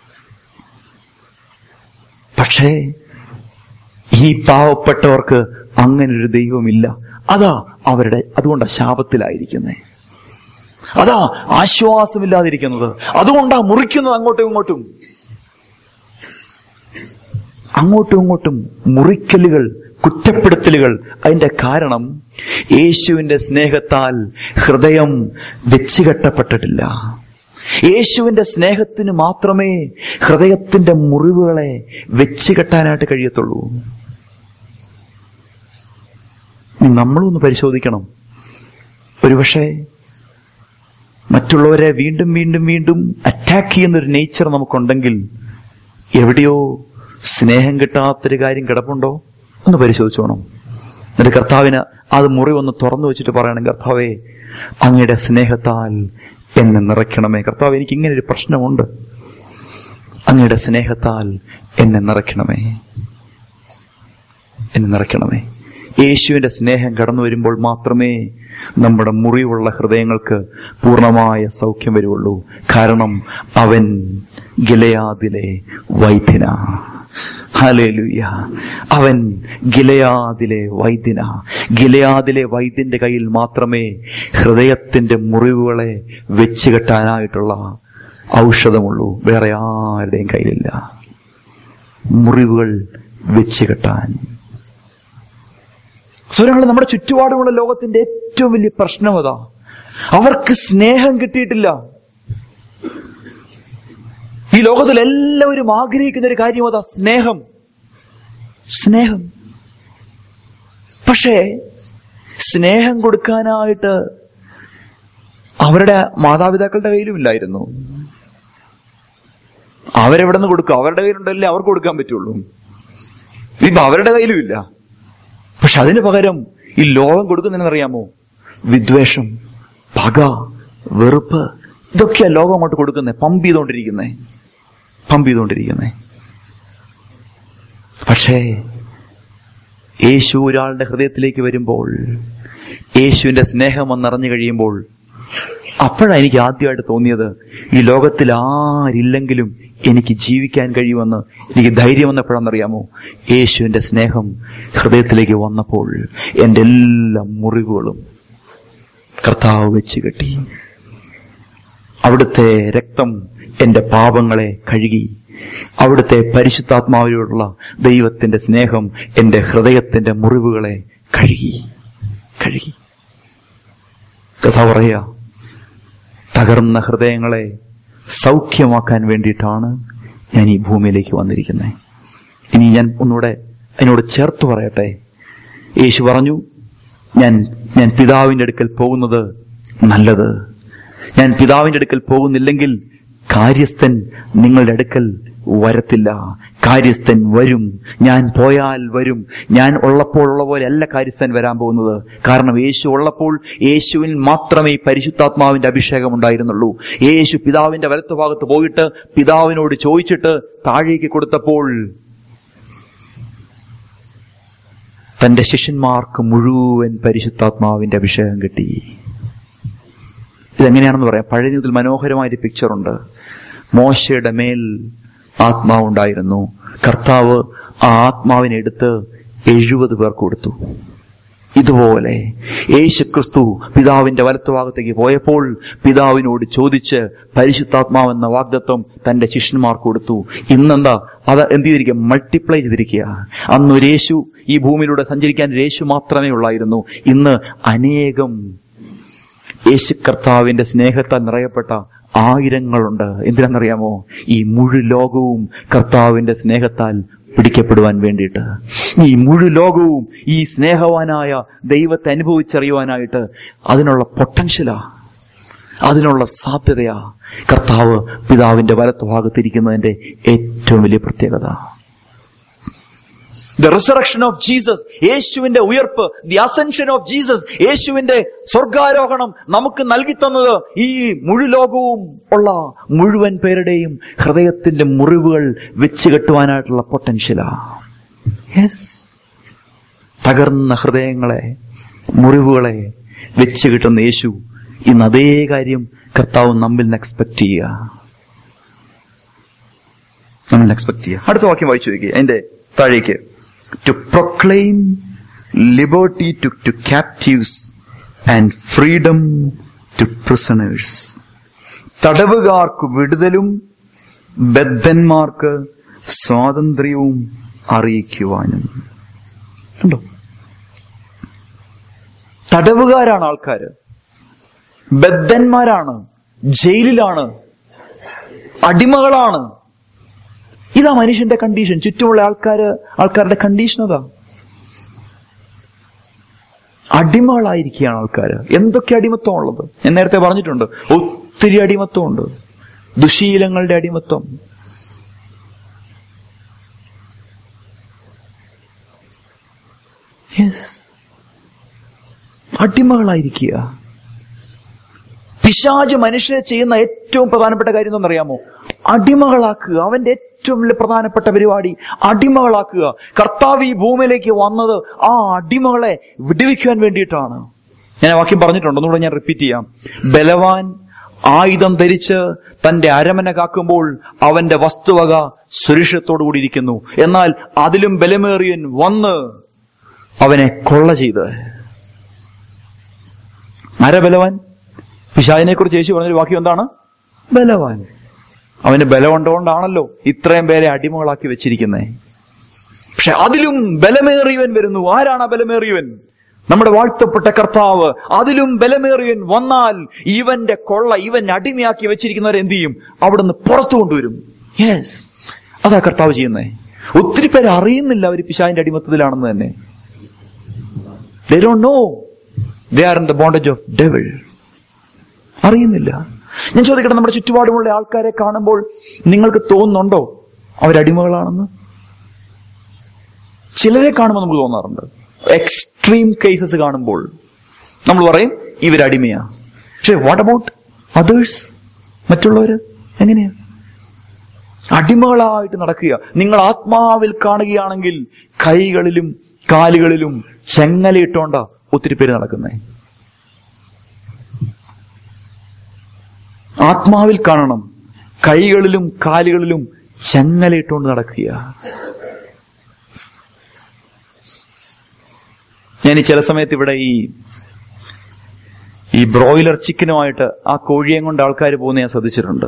Speaker 1: പക്ഷേ ഈ പാവപ്പെട്ടവർക്ക് അങ്ങനൊരു ദൈവമില്ല അതാ അവരുടെ അതുകൊണ്ടാ ശാപത്തിലായിരിക്കുന്നേ അതാ ആശ്വാസമില്ലാതിരിക്കുന്നത് അതുകൊണ്ടാ മുറിക്കുന്നത് അങ്ങോട്ടും ഇങ്ങോട്ടും അങ്ങോട്ടും ഇങ്ങോട്ടും മുറിക്കലുകൾ കുറ്റപ്പെടുത്തലുകൾ അതിന്റെ കാരണം യേശുവിന്റെ സ്നേഹത്താൽ ഹൃദയം വെച്ചുകെട്ടപ്പെട്ടിട്ടില്ല യേശുവിന്റെ സ്നേഹത്തിന് മാത്രമേ ഹൃദയത്തിന്റെ മുറിവുകളെ വെച്ചുകെട്ടാനായിട്ട് കഴിയത്തുള്ളൂ നമ്മളൊന്ന് പരിശോധിക്കണം ഒരുപക്ഷെ മറ്റുള്ളവരെ വീണ്ടും വീണ്ടും വീണ്ടും അറ്റാക്ക് ചെയ്യുന്ന ഒരു നേച്ചർ നമുക്കുണ്ടെങ്കിൽ എവിടെയോ സ്നേഹം കിട്ടാത്തൊരു കാര്യം കിടപ്പുണ്ടോ ഒന്ന് പരിശോധിച്ചോണം എന്നിട്ട് കർത്താവിന് അത് മുറി ഒന്ന് തുറന്നു വെച്ചിട്ട് പറയണം കർത്താവേ അങ്ങയുടെ സ്നേഹത്താൽ എന്നെ നിറയ്ക്കണമേ കർത്താവ് എനിക്ക് ഇങ്ങനെ ഒരു പ്രശ്നമുണ്ട് അങ്ങയുടെ സ്നേഹത്താൽ എന്നെ നിറയ്ക്കണമേ എന്നെ നിറയ്ക്കണമേ യേശുവിന്റെ സ്നേഹം കടന്നു വരുമ്പോൾ മാത്രമേ നമ്മുടെ മുറിവുള്ള ഹൃദയങ്ങൾക്ക് പൂർണ്ണമായ സൗഖ്യം വരുള്ളൂ കാരണം അവൻ ഗിലയാദിലെ വൈദ്യന ഹലേലുയ അവൻ ഗിലയാദിലെ വൈദ്യന ഗിലയാദിലെ വൈദ്യന്റെ കയ്യിൽ മാത്രമേ ഹൃദയത്തിന്റെ മുറിവുകളെ വെച്ച് കെട്ടാനായിട്ടുള്ള ഔഷധമുള്ളൂ വേറെ ആരുടെയും കയ്യിലില്ല മുറിവുകൾ വെച്ച് കെട്ടാൻ സ്വരങ്ങൾ നമ്മുടെ ചുറ്റുപാടുമുള്ള ലോകത്തിന്റെ ഏറ്റവും വലിയ പ്രശ്നം അതാ അവർക്ക് സ്നേഹം കിട്ടിയിട്ടില്ല ഈ ലോകത്തിൽ എല്ലാവരും ആഗ്രഹിക്കുന്ന ഒരു കാര്യം അതാ സ്നേഹം സ്നേഹം പക്ഷേ സ്നേഹം കൊടുക്കാനായിട്ട് അവരുടെ മാതാപിതാക്കളുടെ കയ്യിലുമില്ലായിരുന്നു അവരെവിടെ നിന്ന് കൊടുക്കും അവരുടെ കയ്യിലുണ്ടല്ലേ അവർക്ക് കൊടുക്കാൻ പറ്റുള്ളൂ ഇപ്പൊ അവരുടെ കയ്യിലുമില്ല പക്ഷെ അതിന് പകരം ഈ ലോകം കൊടുക്കുന്നതെന്നറിയാമോ വിദ്വേഷം പക വെറുപ്പ് ഇതൊക്കെയാ ലോകം അങ്ങോട്ട് കൊടുക്കുന്നത് പമ്പ് ചെയ്തുകൊണ്ടിരിക്കുന്നേ പമ്പ് ചെയ്തുകൊണ്ടിരിക്കുന്നേ പക്ഷേ യേശു ഒരാളുടെ ഹൃദയത്തിലേക്ക് വരുമ്പോൾ യേശുവിന്റെ സ്നേഹം വന്നറിഞ്ഞു കഴിയുമ്പോൾ അപ്പോഴാണ് എനിക്ക് ആദ്യമായിട്ട് തോന്നിയത് ഈ ലോകത്തിൽ ആരില്ലെങ്കിലും എനിക്ക് ജീവിക്കാൻ കഴിയുമെന്ന് എനിക്ക് ധൈര്യം വന്നപ്പോഴാണെന്നറിയാമോ യേശുവിന്റെ സ്നേഹം ഹൃദയത്തിലേക്ക് വന്നപ്പോൾ എൻ്റെ എല്ലാ മുറിവുകളും കർത്താവ് വെച്ച് കെട്ടി അവിടുത്തെ രക്തം എന്റെ പാപങ്ങളെ കഴുകി അവിടുത്തെ പരിശുദ്ധാത്മാവിനോടുള്ള ദൈവത്തിന്റെ സ്നേഹം എന്റെ ഹൃദയത്തിന്റെ മുറിവുകളെ കഴുകി കഴുകി കഥ പറയാ തകർന്ന ഹൃദയങ്ങളെ സൗഖ്യമാക്കാൻ വേണ്ടിയിട്ടാണ് ഞാൻ ഈ ഭൂമിയിലേക്ക് വന്നിരിക്കുന്നത് ഇനി ഞാൻ ഒന്നുകൂടെ അതിനോട് ചേർത്ത് പറയട്ടെ യേശു പറഞ്ഞു ഞാൻ ഞാൻ പിതാവിന്റെ അടുക്കൽ പോകുന്നത് നല്ലത് ഞാൻ പിതാവിന്റെ അടുക്കൽ പോകുന്നില്ലെങ്കിൽ കാര്യസ്ഥൻ നിങ്ങളുടെ അടുക്കൽ വരത്തില്ല കാര്യസ്ഥൻ വരും ഞാൻ പോയാൽ വരും ഞാൻ ഉള്ളപ്പോൾ ഉള്ള പോലെ അല്ല കാര്യസ്ഥൻ വരാൻ പോകുന്നത് കാരണം യേശു ഉള്ളപ്പോൾ യേശുവിൽ മാത്രമേ ഈ പരിശുദ്ധാത്മാവിന്റെ അഭിഷേകം ഉണ്ടായിരുന്നുള്ളൂ യേശു പിതാവിന്റെ വലത്തുഭാഗത്ത് പോയിട്ട് പിതാവിനോട് ചോദിച്ചിട്ട് താഴേക്ക് കൊടുത്തപ്പോൾ തന്റെ ശിഷ്യന്മാർക്ക് മുഴുവൻ പരിശുദ്ധാത്മാവിന്റെ അഭിഷേകം കിട്ടി ഇതെങ്ങനെയാണെന്ന് പറയാം പഴയ നിയമത്തിൽ മനോഹരമായൊരു പിക്ചറുണ്ട് മോശയുടെ മേൽ ആത്മാവുണ്ടായിരുന്നു കർത്താവ് ആ ആത്മാവിനെ എടുത്ത് എഴുപത് പേർക്ക് കൊടുത്തു ഇതുപോലെ യേശുക്രിസ്തു പിതാവിന്റെ വലത്തുഭാഗത്തേക്ക് പോയപ്പോൾ പിതാവിനോട് ചോദിച്ച് പരിശുദ്ധാത്മാവെന്ന വാഗ്ദത്വം തന്റെ ശിഷ്യന്മാർക്ക് കൊടുത്തു ഇന്നെന്താ അത് എന്ത് ചെയ്തിരിക്കുക മൾട്ടിപ്ലൈ ചെയ്തിരിക്കുക അന്ന് ഒരു യേശു ഈ ഭൂമിയിലൂടെ സഞ്ചരിക്കാൻ ഒരു യേശു മാത്രമേ ഉള്ളായിരുന്നു ഇന്ന് അനേകം യേശു കർത്താവിന്റെ സ്നേഹത്താൽ നിറയപ്പെട്ട ആയിരങ്ങളുണ്ട് എന്തിനാണെന്നറിയാമോ ഈ മുഴു ലോകവും കർത്താവിന്റെ സ്നേഹത്താൽ പിടിക്കപ്പെടുവാൻ വേണ്ടിയിട്ട് ഈ മുഴു ലോകവും ഈ സ്നേഹവാനായ ദൈവത്തെ അനുഭവിച്ചറിയുവാനായിട്ട് അതിനുള്ള പൊട്ടൻഷ്യലാ അതിനുള്ള സാധ്യതയാ കർത്താവ് പിതാവിന്റെ വലത്ത് ഭാഗത്തിരിക്കുന്നതിന്റെ ഏറ്റവും വലിയ പ്രത്യേകത ദ റിസറക്ഷൻ ഓഫ് ജീസസ് യേശുവിന്റെ ഉയർപ്പ് ദി അസെൻഷൻ ഓഫ് ജീസസ് യേശുവിന്റെ സ്വർഗാരോഹണം നമുക്ക് നൽകി തന്നത് ഈ മുഴുലോകവും ഉള്ള മുഴുവൻ പേരുടെയും ഹൃദയത്തിന്റെ മുറിവുകൾ വെച്ച് കെട്ടുവാനായിട്ടുള്ള പൊട്ടൻഷ്യലാ യെസ് തകർന്ന ഹൃദയങ്ങളെ മുറിവുകളെ വെച്ച് കിട്ടുന്ന യേശു ഇന്ന് അതേ കാര്യം കർത്താവ് നമ്മിൽ നിന്ന് എക്സ്പെക്ട് ചെയ്യുക നമ്മിൽ എക്സ്പെക്ട് ചെയ്യുക അടുത്ത വാക്യം വായിച്ചു നോക്കി അതിന്റെ താഴേക്ക് to proclaim liberty to, to captives and freedom to prisoners. തടവുകാർക്ക് വിടുതലും ബദ്ധന്മാർക്ക് സ്വാതന്ത്ര്യവും അറിയിക്കുവാനും കണ്ടോ തടവുകാരാണ് ആൾക്കാര് ബദ്ധന്മാരാണ് ജയിലിലാണ് അടിമകളാണ് ഇതാ മനുഷ്യന്റെ കണ്ടീഷൻ ചുറ്റുമുള്ള ആൾക്കാര് ആൾക്കാരുടെ കണ്ടീഷൻ അതാ അടിമകളായിരിക്കുകയാണ് ആൾക്കാർ എന്തൊക്കെ അടിമത്വം ഉള്ളത് ഞാൻ നേരത്തെ പറഞ്ഞിട്ടുണ്ട് ഒത്തിരി അടിമത്വമുണ്ട് ദുശീലങ്ങളുടെ അടിമത്വം Yes. അടിമകളായിരിക്കുക പിശാജ് മനുഷ്യരെ ചെയ്യുന്ന ഏറ്റവും പ്രധാനപ്പെട്ട കാര്യം എന്തെന്നറിയാമോ അടിമകളാക്കുക അവന്റെ ഏറ്റവും വലിയ പ്രധാനപ്പെട്ട പരിപാടി അടിമകളാക്കുക കർത്താവ് ഈ ഭൂമിയിലേക്ക് വന്നത് ആ അടിമകളെ വിടുവിക്കുവാൻ വേണ്ടിയിട്ടാണ് ഞാൻ ആ വാക്യം പറഞ്ഞിട്ടുണ്ട് ഒന്നുകൂടെ ഞാൻ റിപ്പീറ്റ് ചെയ്യാം ബലവാൻ ആയുധം ധരിച്ച് തന്റെ അരമന കാക്കുമ്പോൾ അവന്റെ വസ്തുവക സുരക്ഷിതത്തോടുകൂടി ഇരിക്കുന്നു എന്നാൽ അതിലും ബലമേറിയൻ വന്ന് അവനെ കൊള്ള ചെയ്ത് ആരാ ബലവാൻ പിശാചിനെ കുറിച്ച് യേശു പറഞ്ഞൊരു വാക്യം എന്താണ് ബലവാൻ അവന് ബലമുണ്ടോണ്ടാണല്ലോ ഇത്രയും പേരെ അടിമകളാക്കി വെച്ചിരിക്കുന്നത് പക്ഷെ അതിലും ബലമേറിയവൻ വരുന്നു ആരാണ് ആ ബലമേറിയവൻ നമ്മുടെ വാഴ്ത്തപ്പെട്ട കർത്താവ് അതിലും ബലമേറിയവൻ വന്നാൽ ഇവന്റെ കൊള്ള ഇവൻ അടിമയാക്കി വെച്ചിരിക്കുന്നവരെ എന്ത് ചെയ്യും അവിടുന്ന് പുറത്തു കൊണ്ടുവരും യെസ് അതാ കർത്താവ് ചെയ്യുന്നേ ഒത്തിരി പേര് അറിയുന്നില്ല അവർ പിശാവിന്റെ അടിമത്തത്തിലാണെന്ന് തന്നെ they don't know they are in the bondage of devil അറിയുന്നില്ല ഞാൻ ചോദിക്കട്ടെ നമ്മുടെ ചുറ്റുപാടുമുള്ള ആൾക്കാരെ കാണുമ്പോൾ നിങ്ങൾക്ക് തോന്നുന്നുണ്ടോ അവരടിമകളാണെന്ന് ചിലരെ കാണുമ്പോൾ നമുക്ക് തോന്നാറുണ്ട് എക്സ്ട്രീം കേസസ് കാണുമ്പോൾ നമ്മൾ പറയും ഇവരടിമയാ പക്ഷെ വാട്ട് അബൌട്ട് അതേഴ്സ് മറ്റുള്ളവര് എങ്ങനെയാ അടിമകളായിട്ട് നടക്കുക നിങ്ങൾ ആത്മാവിൽ കാണുകയാണെങ്കിൽ കൈകളിലും കാലുകളിലും ചെങ്ങലയിട്ടോണ്ടാ ഒത്തിരി പേര് നടക്കുന്നേ ആത്മാവിൽ കാണണം കൈകളിലും കാലുകളിലും ചെങ്ങലയിട്ടുകൊണ്ട് നടക്കുക ഞാൻ ഈ ചില സമയത്ത് ഇവിടെ ഈ ഈ ബ്രോയിലർ ചിക്കനുമായിട്ട് ആ കോഴിയെ കൊണ്ട് ആൾക്കാർ പോകുന്ന ഞാൻ ശ്രദ്ധിച്ചിട്ടുണ്ട്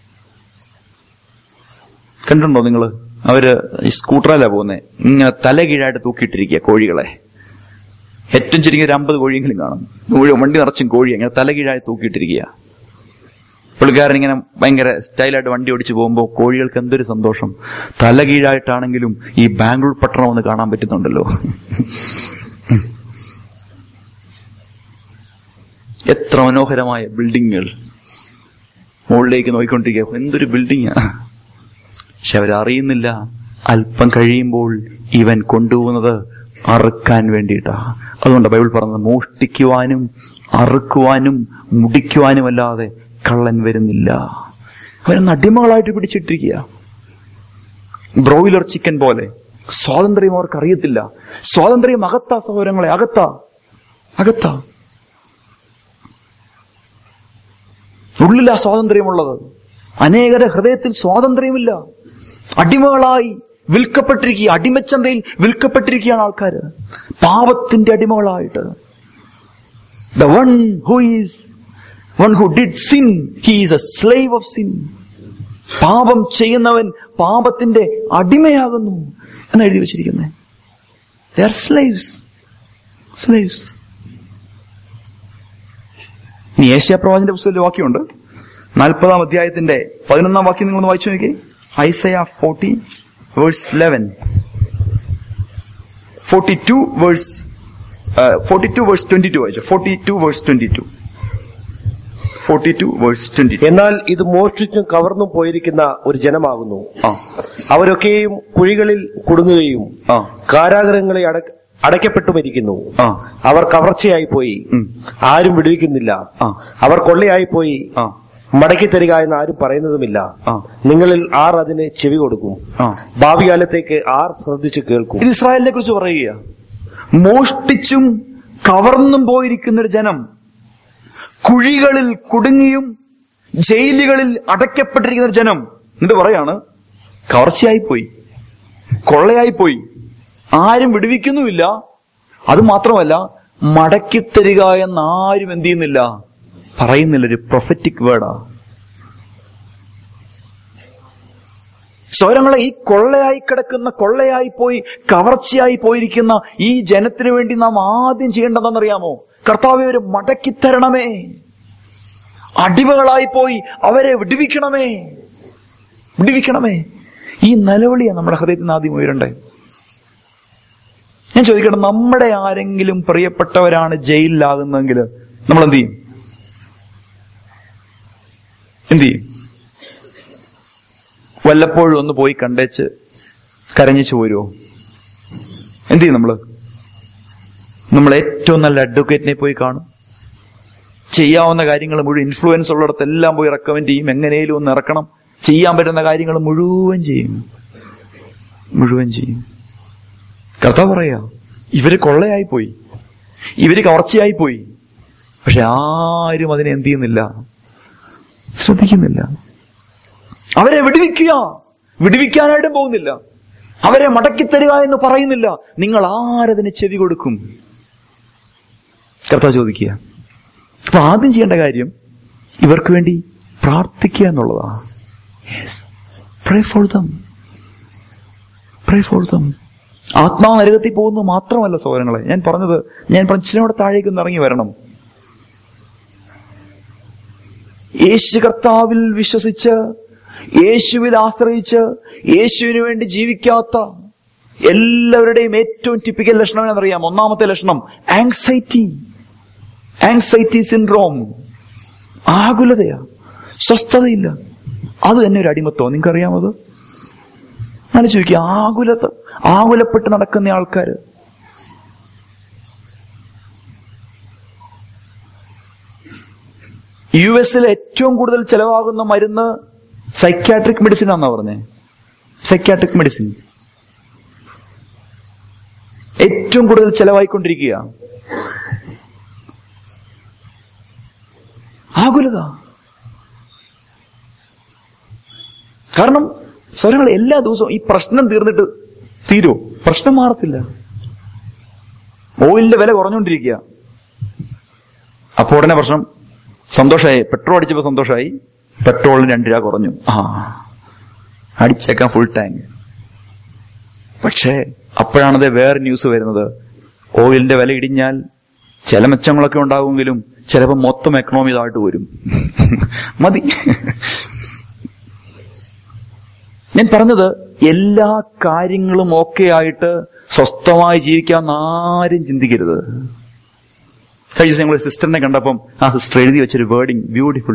Speaker 1: കണ്ടിട്ടുണ്ടോ നിങ്ങൾ അവര് ഈ സ്കൂട്ടറിലാ പോകുന്നത് ഇങ്ങനെ തല കീഴായിട്ട് തൂക്കിയിട്ടിരിക്കുക കോഴികളെ ഏറ്റവും ചുരുങ്ങിയ ഒരു അമ്പത് കോഴിയെങ്കിലും കാണും മുഴുവൻ വണ്ടി നിറച്ചും കോഴി ഇങ്ങനെ തല കീഴായി തൂക്കിയിട്ടിരിക്കുക പുള്ളിക്കാരൻ ഇങ്ങനെ ഭയങ്കര സ്റ്റൈലായിട്ട് വണ്ടി ഓടിച്ചു പോകുമ്പോൾ കോഴികൾക്ക് എന്തൊരു സന്തോഷം തല കീഴായിട്ടാണെങ്കിലും ഈ ബാംഗ്ലൂർ പട്ടണം ഒന്ന് കാണാൻ പറ്റുന്നുണ്ടല്ലോ എത്ര മനോഹരമായ ബിൽഡിങ്ങുകൾ മുകളിലേക്ക് നോക്കിക്കൊണ്ടിരിക്കുക എന്തൊരു ബിൽഡിങ്ങാ പക്ഷെ അവരറിയുന്നില്ല അല്പം കഴിയുമ്പോൾ ഇവൻ കൊണ്ടുപോകുന്നത് അറുക്കാൻ വേണ്ടിയിട്ടാ അതുകൊണ്ട് ബൈബിൾ പറഞ്ഞത് മോഷ്ടിക്കുവാനും അറുക്കുവാനും മുടിക്കുവാനുമല്ലാതെ കള്ളൻ വരുന്നില്ല അവരൊന്ന് അടിമകളായിട്ട് പിടിച്ചിട്ടിരിക്കുക ബ്രോയിലർ ചിക്കൻ പോലെ സ്വാതന്ത്ര്യം അവർക്ക് അറിയത്തില്ല സ്വാതന്ത്ര്യം അകത്താ സഹോദരങ്ങളെ അകത്താ അകത്താ ഉള്ളിലാ സ്വാതന്ത്ര്യമുള്ളത് അനേകരുടെ ഹൃദയത്തിൽ സ്വാതന്ത്ര്യമില്ല അടിമകളായി വിൽക്കപ്പെട്ടിരിക്കുക അടിമച്ചന്തയിൽ വിൽക്കപ്പെട്ടിരിക്കുകയാണ് ആൾക്കാർ പാപത്തിന്റെ അടിമകളായിട്ട് the one who is one who did sin he is a slave of sin പാപം ചെയ്യുന്നവൻ പാപത്തിന്റെ അടിമയാകുന്നു എന്ന് എഴുതി വെച്ചിരിക്കുന്നത് ദേ ആർ സ്ലേവ്സ് സ്ലേവ്സ് ഇനി ഏഷ്യ പ്രവാചന്റെ പുസ്തകത്തിൽ വാക്യമുണ്ട് നാൽപ്പതാം അധ്യായത്തിന്റെ പതിനൊന്നാം വാക്യം നിങ്ങളൊന്ന് വായിച്ചു നോക്കി Isaiah forty verse eleven forty two verse forty two verse twenty two വായിച്ചു forty two verse twenty two forty two verse twenty two
Speaker 2: എന്നാൽ ഇത് മോഷ്ടിച്ചും കവർന്നും പോയിരിക്കുന്ന ഒരു ജനമാകുന്നു
Speaker 1: ആ
Speaker 2: അവരൊക്കെയും കുഴികളിൽ കുടുങ്ങുകയും
Speaker 1: ആ
Speaker 2: കാരാഗ്രഹങ്ങളെ അട- അടയ്ക്കപ്പെട്ടുമിരിക്കുന്നു
Speaker 1: ആ
Speaker 2: അവർ കവർച്ചയായി പോയി
Speaker 1: ഉം.
Speaker 2: ആരും വിടുവിക്കുന്നില്ല
Speaker 1: ആ
Speaker 2: അവർ കൊള്ളയായി പോയി
Speaker 1: ആ
Speaker 2: മടക്കി തരിക എന്ന് ആരും പറയുന്നതുമില്ല
Speaker 1: ആ
Speaker 2: നിങ്ങളിൽ ആർ അതിന് ചെവി കൊടുക്കും
Speaker 1: ആ
Speaker 2: ഭാവി കാലത്തേക്ക് ആർ ശ്രദ്ധിച്ച് കേൾക്കും
Speaker 1: ഇത് ഇസ്രായേലിനെ കുറിച്ച് പറയുക മോഷ്ടിച്ചും കവർന്നും പോയിരിക്കുന്ന ഒരു ജനം കുഴികളിൽ കുടുങ്ങിയും ജയിലുകളിൽ അടയ്ക്കപ്പെട്ടിരിക്കുന്ന ഒരു ജനം എന്നിട്ട് പറയാണ് കവർച്ചയായി പോയി കൊള്ളയായി പോയി ആരും വിടുവിക്കുന്നുമില്ല അത് മാത്രമല്ല മടക്കിത്തരിക എന്ന് ആരും എന്ത് ചെയ്യുന്നില്ല പറയുന്നില്ല ഒരു പ്രൊഫറ്റിക് വേർഡാ സ്വരങ്ങളെ ഈ കൊള്ളയായി കിടക്കുന്ന കൊള്ളയായി പോയി കവർച്ചയായി പോയിരിക്കുന്ന ഈ ജനത്തിന് വേണ്ടി നാം ആദ്യം ചെയ്യേണ്ടതെന്നറിയാമോ കർത്താവെ ഒരു മടക്കി തരണമേ അടിമകളായി പോയി അവരെ വിടുവിക്കണമേ വിടുവിക്കണമേ ഈ നിലവിളിയാ നമ്മുടെ ഹൃദയത്തിൽ നിന്ന് ആദ്യം ഉയരണ്ടേ ഞാൻ ചോദിക്കട്ടെ നമ്മുടെ ആരെങ്കിലും പ്രിയപ്പെട്ടവരാണ് ജയിലിലാകുന്നെങ്കിൽ നമ്മൾ എന്ത് ചെയ്യും എന്ത് ചെയ്യും വല്ലപ്പോഴും ഒന്ന് പോയി കണ്ടേച്ച് കരഞ്ഞിച്ചു പോരുമോ എന്ത് ചെയ്യും നമ്മള് നമ്മൾ ഏറ്റവും നല്ല അഡ്വക്കേറ്റിനെ പോയി കാണും ചെയ്യാവുന്ന കാര്യങ്ങൾ മുഴുവൻ ഇൻഫ്ലുവൻസ് ഉള്ളിടത്തെല്ലാം പോയി റെക്കമെൻഡ് ചെയ്യും എങ്ങനെയും ഒന്ന് ഇറക്കണം ചെയ്യാൻ പറ്റുന്ന കാര്യങ്ങൾ മുഴുവൻ ചെയ്യും മുഴുവൻ ചെയ്യും കഥ പറയാ ഇവര് കൊള്ളയായി പോയി ഇവര് കവർച്ചയായി പോയി പക്ഷെ ആരും അതിനെ എന്ത് ചെയ്യുന്നില്ല ശ്രദ്ധിക്കുന്നില്ല അവരെ വിടുവിക്കുക വിടുവിക്കാനായിട്ടും പോകുന്നില്ല അവരെ മടക്കിത്തരിക എന്ന് പറയുന്നില്ല നിങ്ങൾ ആരതിന് ചെവി കൊടുക്കും കർത്താവ് ചോദിക്കുക അപ്പൊ ആദ്യം ചെയ്യേണ്ട കാര്യം ഇവർക്ക് വേണ്ടി പ്രാർത്ഥിക്കുക എന്നുള്ളതാ pray for them pray for them ആത്മാവ് നരകത്തിൽ പോകുന്നത് മാത്രമല്ല സൗരങ്ങളെ ഞാൻ പറഞ്ഞത് ഞാൻ പറഞ്ഞിനോടെ താഴേക്ക് ഒന്ന് ഇറങ്ങി വരണം യേശു കർത്താവിൽ വിശ്വസിച്ച് യേശുവിൽ ആശ്രയിച്ച് യേശുവിന് വേണ്ടി ജീവിക്കാത്ത എല്ലാവരുടെയും ഏറ്റവും ടിപ്പിക്കൽ ലക്ഷണം എന്നറിയാം ഒന്നാമത്തെ ലക്ഷണം ആങ്സൈറ്റി ആങ്സൈറ്റി സിൻഡ്രോം ആകുലതയാ സ്വസ്ഥതയില്ല അത് തന്നെ ഒരു അടിമത്തോ നിങ്ങൾക്കറിയാമത് നല്ല ചോദിക്കുക ആകുലത ആകുലപ്പെട്ട് നടക്കുന്ന ആൾക്കാര് യു എസിൽ ഏറ്റവും കൂടുതൽ ചെലവാകുന്ന മരുന്ന് സൈക്യാട്രിക് മെഡിസിൻ ആണെന്നാ പറഞ്ഞേ സൈക്യാട്രിക് മെഡിസിൻ ഏറ്റവും കൂടുതൽ ചെലവായിക്കൊണ്ടിരിക്കുക ആകുലത കാരണം സ്വരങ്ങൾ എല്ലാ ദിവസവും ഈ പ്രശ്നം തീർന്നിട്ട് തീരോ പ്രശ്നം മാറത്തില്ല ഓയിലിന്റെ വില കുറഞ്ഞുകൊണ്ടിരിക്കുക അപ്പൊ ഉടനെ പ്രശ്നം സന്തോഷമായി പെട്രോൾ അടിച്ചപ്പോ സന്തോഷമായി പെട്രോളിന് രണ്ട് രൂപ കുറഞ്ഞു ആ അടിച്ചേക്കാൻ ഫുൾ ടാങ്ക് പക്ഷേ അപ്പോഴാണത് വേറെ ന്യൂസ് വരുന്നത് ഓയിലിന്റെ വില ഇടിഞ്ഞാൽ ചില മെച്ചങ്ങളൊക്കെ ഉണ്ടാകുമെങ്കിലും ചിലപ്പോൾ മൊത്തം എക്കണോമി ഇതായിട്ട് വരും മതി ഞാൻ പറഞ്ഞത് എല്ലാ കാര്യങ്ങളും ഓക്കെ ആയിട്ട് സ്വസ്ഥമായി ജീവിക്കാമെന്ന് ആരും ചിന്തിക്കരുത് കഴിഞ്ഞ ദിവസം ഞങ്ങൾ സിസ്റ്ററിനെ കണ്ടപ്പം ആ സിസ്റ്റർ എഴുതി വെച്ചൊരു വേർഡിങ് ബ്യൂട്ടിഫുൾ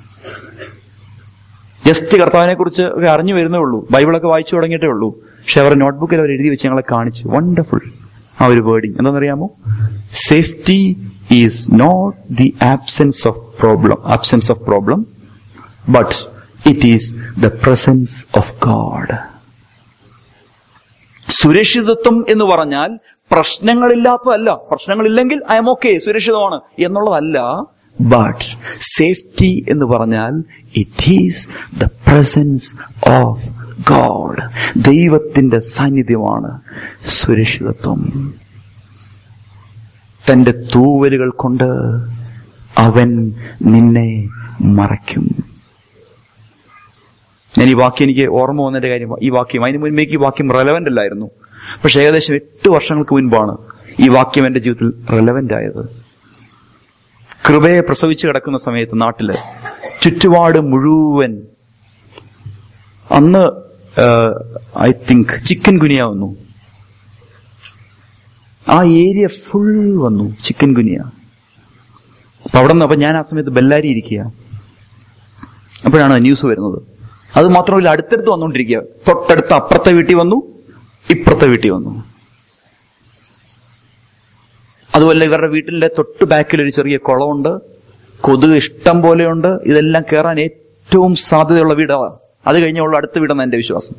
Speaker 1: ജസ്റ്റ് കർത്താവിനെ കുറിച്ച് ഒക്കെ അറിഞ്ഞു വരുന്നേ ഉള്ളൂ ബൈബിളൊക്കെ വായിച്ചു തുടങ്ങിയിട്ടേ ഉള്ളൂ പക്ഷെ അവർ നോട്ട്ബുക്കിൽ അവർ എഴുതി വെച്ച് ഞങ്ങളെ കാണിച്ചു വണ്ടർഫുൾ ആ ഒരു വേർഡിങ് എന്താണെന്നറിയാമോ safety is not the absence of problem absence of problem but it is the presence of God സുരക്ഷിതത്വം എന്ന് പറഞ്ഞാൽ പ്രശ്നങ്ങളില്ലാത്തതല്ല പ്രശ്നങ്ങളില്ലെങ്കിൽ ഐ എം ഓക്കെ സുരക്ഷിതമാണ് എന്നുള്ളതല്ല ബട്ട് സേഫ്റ്റി എന്ന് പറഞ്ഞാൽ it is the presence of God ദൈവത്തിന്റെ സാന്നിധ്യമാണ് സുരക്ഷിതത്വം തന്റെ തൂവലുകൾ കൊണ്ട് അവൻ നിന്നെ മറയ്ക്കും ഞാൻ ഈ വാക്യം എനിക്ക് ഓർമ്മ വന്നതിന്റെ കാര്യം ഈ വാക്യം അതിന് മുൻപേക്ക് ഈ വാക്യം റെലവെന്റ് അല്ലായിരുന്നു പക്ഷെ ഏകദേശം എട്ട് വർഷങ്ങൾക്ക് മുൻപാണ് ഈ വാക്യം എന്റെ ജീവിതത്തിൽ റെലവെന്റ് ആയത് കൃപയെ പ്രസവിച്ചു കിടക്കുന്ന സമയത്ത് നാട്ടില് ചുറ്റുപാട് മുഴുവൻ അന്ന് ഐ തിങ്ക് ചിക്കൻ ഗുനിയ വന്നു ആ ഏരിയ ഫുൾ വന്നു ചിക്കൻ ഗുനിയ അപ്പൊ അവിടെ നിന്ന് അപ്പൊ ഞാൻ ആ സമയത്ത് ബെല്ലാരി ഇരിക്കുക അപ്പോഴാണ് ന്യൂസ് വരുന്നത് അത് മാത്രമല്ല അടുത്തടുത്ത് വന്നുകൊണ്ടിരിക്കുക തൊട്ടടുത്ത് അപ്പുറത്തെ വീട്ടിൽ വന്നു ഇപ്പുറത്തെ വീട്ടിൽ വന്നു അതുപോലെ ഇവരുടെ വീട്ടിന്റെ തൊട്ട് ബാക്കിൽ ഒരു ചെറിയ കുളമുണ്ട് കൊതുക് ഇഷ്ടം പോലെയുണ്ട് ഇതെല്ലാം കയറാൻ ഏറ്റവും സാധ്യതയുള്ള വീടാ അത് കഴിഞ്ഞുള്ള അടുത്ത വീടെന്ന് എന്റെ വിശ്വാസം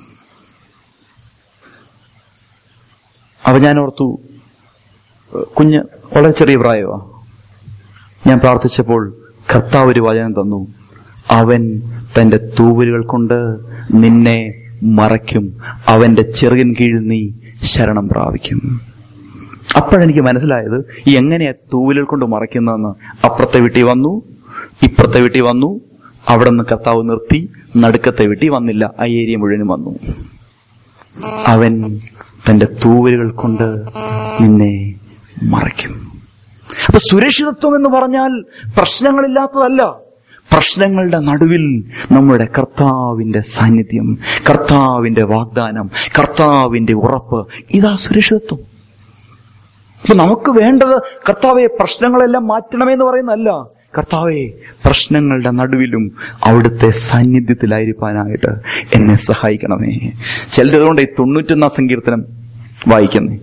Speaker 1: അപ്പൊ ഞാൻ ഓർത്തു കുഞ്ഞ് വളരെ ചെറിയ പ്രായമാ ഞാൻ പ്രാർത്ഥിച്ചപ്പോൾ കർത്താവ് ഒരു വചനം തന്നു അവൻ തന്റെ തൂവലുകൾ കൊണ്ട് നിന്നെ മറയ്ക്കും അവന്റെ ചെറുകിൻ കീഴിൽ നീ ശരണം പ്രാപിക്കും അപ്പോഴെനിക്ക് മനസ്സിലായത് ഈ എങ്ങനെയാ തൂവലുകൾ കൊണ്ട് മറയ്ക്കുന്നതെന്ന് അപ്പുറത്തെ വീട്ടിൽ വന്നു ഇപ്പുറത്തെ വീട്ടിൽ വന്നു അവിടെ നിന്ന് കർത്താവ് നിർത്തി നടുക്കത്തെ വീട്ടിൽ വന്നില്ല ആ ഏരിയ മുഴുവനും വന്നു അവൻ തന്റെ തൂവലുകൾ കൊണ്ട് നിന്നെ മറയ്ക്കും അപ്പൊ സുരക്ഷിതത്വം എന്ന് പറഞ്ഞാൽ പ്രശ്നങ്ങളില്ലാത്തതല്ല പ്രശ്നങ്ങളുടെ നടുവിൽ നമ്മുടെ കർത്താവിന്റെ സാന്നിധ്യം കർത്താവിന്റെ വാഗ്ദാനം കർത്താവിന്റെ ഉറപ്പ് ഇതാ സുരക്ഷിതത്വം അപ്പൊ നമുക്ക് വേണ്ടത് കർത്താവെ പ്രശ്നങ്ങളെല്ലാം മാറ്റണമെന്ന് പറയുന്നതല്ല കർത്താവെ പ്രശ്നങ്ങളുടെ നടുവിലും അവിടുത്തെ സാന്നിധ്യത്തിലായിരിക്കാനായിട്ട് എന്നെ സഹായിക്കണമേ ചിലരതുകൊണ്ട് ഈ തൊണ്ണൂറ്റൊന്നാം സങ്കീർത്തനം വായിക്കുന്നേ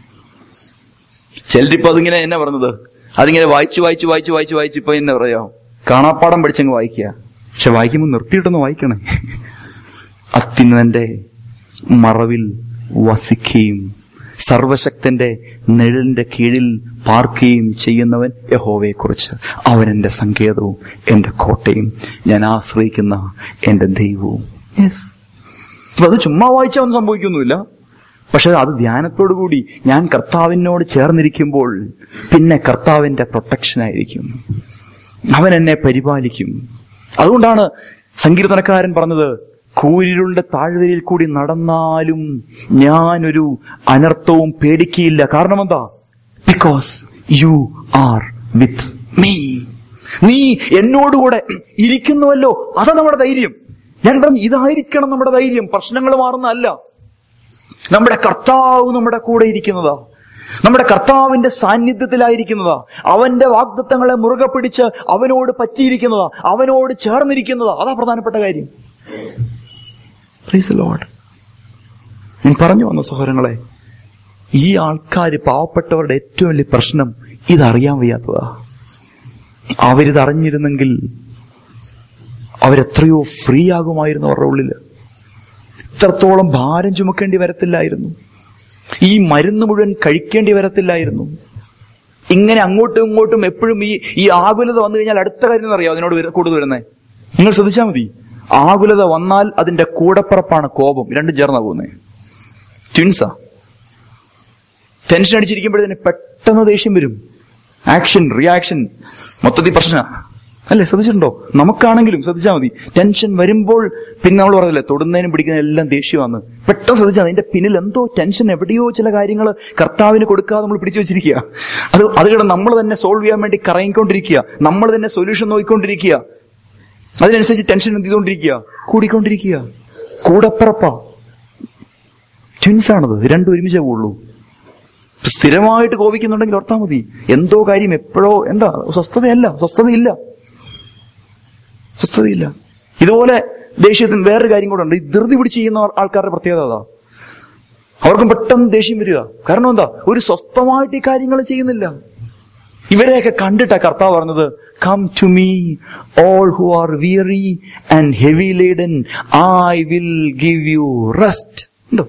Speaker 1: ചിലരിപ്പോ അതിങ്ങനെ എന്നാ പറഞ്ഞത് അതിങ്ങനെ വായിച്ചു വായിച്ചു വായിച്ചു വായിച്ചു വായിച്ചു ഇപ്പൊ എന്നാ പറയാ കാണാപ്പാടം പഠിച്ചങ്ങ് വായിക്കുക പക്ഷെ വായിക്കുമ്പോൾ നിർത്തിയിട്ടൊന്ന് വായിക്കണേ അത്യുന്നതന്റെ മറവിൽ വസിക്കുകയും സർവശക്തന്റെ നിഴലിന്റെ കീഴിൽ പാർക്കുകയും ചെയ്യുന്നവൻ യഹോവയെ കുറിച്ച് അവൻ എന്റെ സങ്കേതവും എന്റെ കോട്ടയും ഞാൻ ആശ്രയിക്കുന്ന എന്റെ ദൈവവും യെസ് അപ്പൊ അത് ചുമ്മാ വായിച്ചാൽ ഒന്നും സംഭവിക്കൊന്നുമില്ല പക്ഷെ അത് ധ്യാനത്തോടു കൂടി ഞാൻ കർത്താവിനോട് ചേർന്നിരിക്കുമ്പോൾ പിന്നെ കർത്താവിന്റെ പ്രൊട്ടക്ഷൻ ആയിരിക്കും അവൻ എന്നെ പരിപാലിക്കും അതുകൊണ്ടാണ് സങ്കീർത്തനക്കാരൻ പറഞ്ഞത് കൂരിരുളുടെ താഴ്വരയിൽ കൂടി നടന്നാലും ഞാനൊരു അനർത്ഥവും പേടിക്കയില്ല കാരണം എന്താ because you are with me നീ എന്നോടുകൂടെ ഇരിക്കുന്നുവല്ലോ അതാ നമ്മുടെ ധൈര്യം ഞാൻ പറഞ്ഞു ഇതായിരിക്കണം നമ്മുടെ ധൈര്യം പ്രശ്നങ്ങൾ മാറുന്നതല്ല നമ്മുടെ കർത്താവ് നമ്മുടെ കൂടെ ഇരിക്കുന്നതാ നമ്മുടെ കർത്താവിന്റെ സാന്നിധ്യത്തിലായിരിക്കുന്നതാ അവന്റെ വാഗ്ദത്തങ്ങളെ മുറുകെ പിടിച്ച് അവനോട് പറ്റിയിരിക്കുന്നതാ അവനോട് ചേർന്നിരിക്കുന്നതാ അതാ പ്രധാനപ്പെട്ട കാര്യം പ്ലീസ് ലോഡ് ഞാൻ പറഞ്ഞു വന്ന സഹോദരങ്ങളെ ഈ ആൾക്കാർ പാവപ്പെട്ടവരുടെ ഏറ്റവും വലിയ പ്രശ്നം ഇതറിയാൻ വയ്യാത്തതാ അവരിത് അറിഞ്ഞിരുന്നെങ്കിൽ അവരെത്രയോ ഫ്രീ ആകുമായിരുന്നു അവരുടെ ഉള്ളില് ഇത്രത്തോളം ഭാരം ചുമക്കേണ്ടി വരത്തില്ലായിരുന്നു ഈ മരുന്ന് മുഴുവൻ കഴിക്കേണ്ടി വരത്തില്ലായിരുന്നു ഇങ്ങനെ അങ്ങോട്ടും ഇങ്ങോട്ടും എപ്പോഴും ഈ ഈ ആകുലത വന്നു കഴിഞ്ഞാൽ അടുത്ത കാര്യം അറിയാം അതിനോട് വര- കൂടുതൽ വരുന്നേ നിങ്ങൾ ശ്രദ്ധിച്ചാൽ മതി ആകുലത വന്നാൽ അതിന്റെ കൂടപ്പിറപ്പാണ് കോപം രണ്ടും ചേർന്നാ പോകുന്നേ ട്വിൻസാ ടെൻഷൻ അടിച്ചിരിക്കുമ്പോഴത്തേന് പെട്ടെന്ന് ദേഷ്യം വരും ആക്ഷൻ റിയാക്ഷൻ മൊത്തത്തിൽ പ്രശ്ന അല്ലേ ശ്രദ്ധിച്ചിട്ടുണ്ടോ നമുക്കാണെങ്കിലും ശ്രദ്ധിച്ചാൽ മതി ടെൻഷൻ വരുമ്പോൾ പിന്നെ നമ്മൾ പറഞ്ഞില്ലേ തൊടുന്നതിനും പിടിക്കുന്നതിനും എല്ലാം ദേഷ്യമാണ് പെട്ടെന്ന് ശ്രദ്ധിച്ചാൽ അതിന്റെ പിന്നിൽ എന്തോ ടെൻഷൻ എവിടെയോ ചില കാര്യങ്ങൾ കർത്താവിന് കൊടുക്കാതെ നമ്മൾ പിടിച്ചു വെച്ചിരിക്കുക അത് അത് കിടന്ന് നമ്മൾ തന്നെ സോൾവ് ചെയ്യാൻ വേണ്ടി കറങ്ങിക്കൊണ്ടിരിക്കുക നമ്മൾ തന്നെ സൊല്യൂഷൻ നോക്കിക്കൊണ്ടിരിക്കുക അതിനനുസരിച്ച് ടെൻഷൻ എന്ത് ചെയ്തുകൊണ്ടിരിക്കുക കൂടിക്കൊണ്ടിരിക്കുക കൂടപ്പിറപ്പാ ട്വിൻസ് ആണത് രണ്ടും ഒരുമിച്ചേ പോവുള്ളൂ സ്ഥിരമായിട്ട് കോപിക്കുന്നുണ്ടെങ്കിൽ ഓർത്താൽ മതി എന്തോ കാര്യം എപ്പോഴോ എന്താ സ്വസ്ഥതയല്ല സ്വസ്ഥതയില്ല സ്വസ്ഥതയില്ല ഇതുപോലെ ദേഷ്യത്തിന് വേറൊരു കാര്യം കൂടെ ഉണ്ട് ഈ ധൃതി പിടിച്ച് ചെയ്യുന്ന ആൾക്കാരുടെ പ്രത്യേകത അതാ അവർക്കും പെട്ടെന്ന് ദേഷ്യം വരിക കാരണം എന്താ ഒരു സ്വസ്ഥമായിട്ട് ഈ കാര്യങ്ങൾ ചെയ്യുന്നില്ല ഇവരെയൊക്കെ കണ്ടിട്ടാ കർത്താവ് പറഞ്ഞത് come to me all who are weary and heavy laden I will give you rest ഉണ്ടോ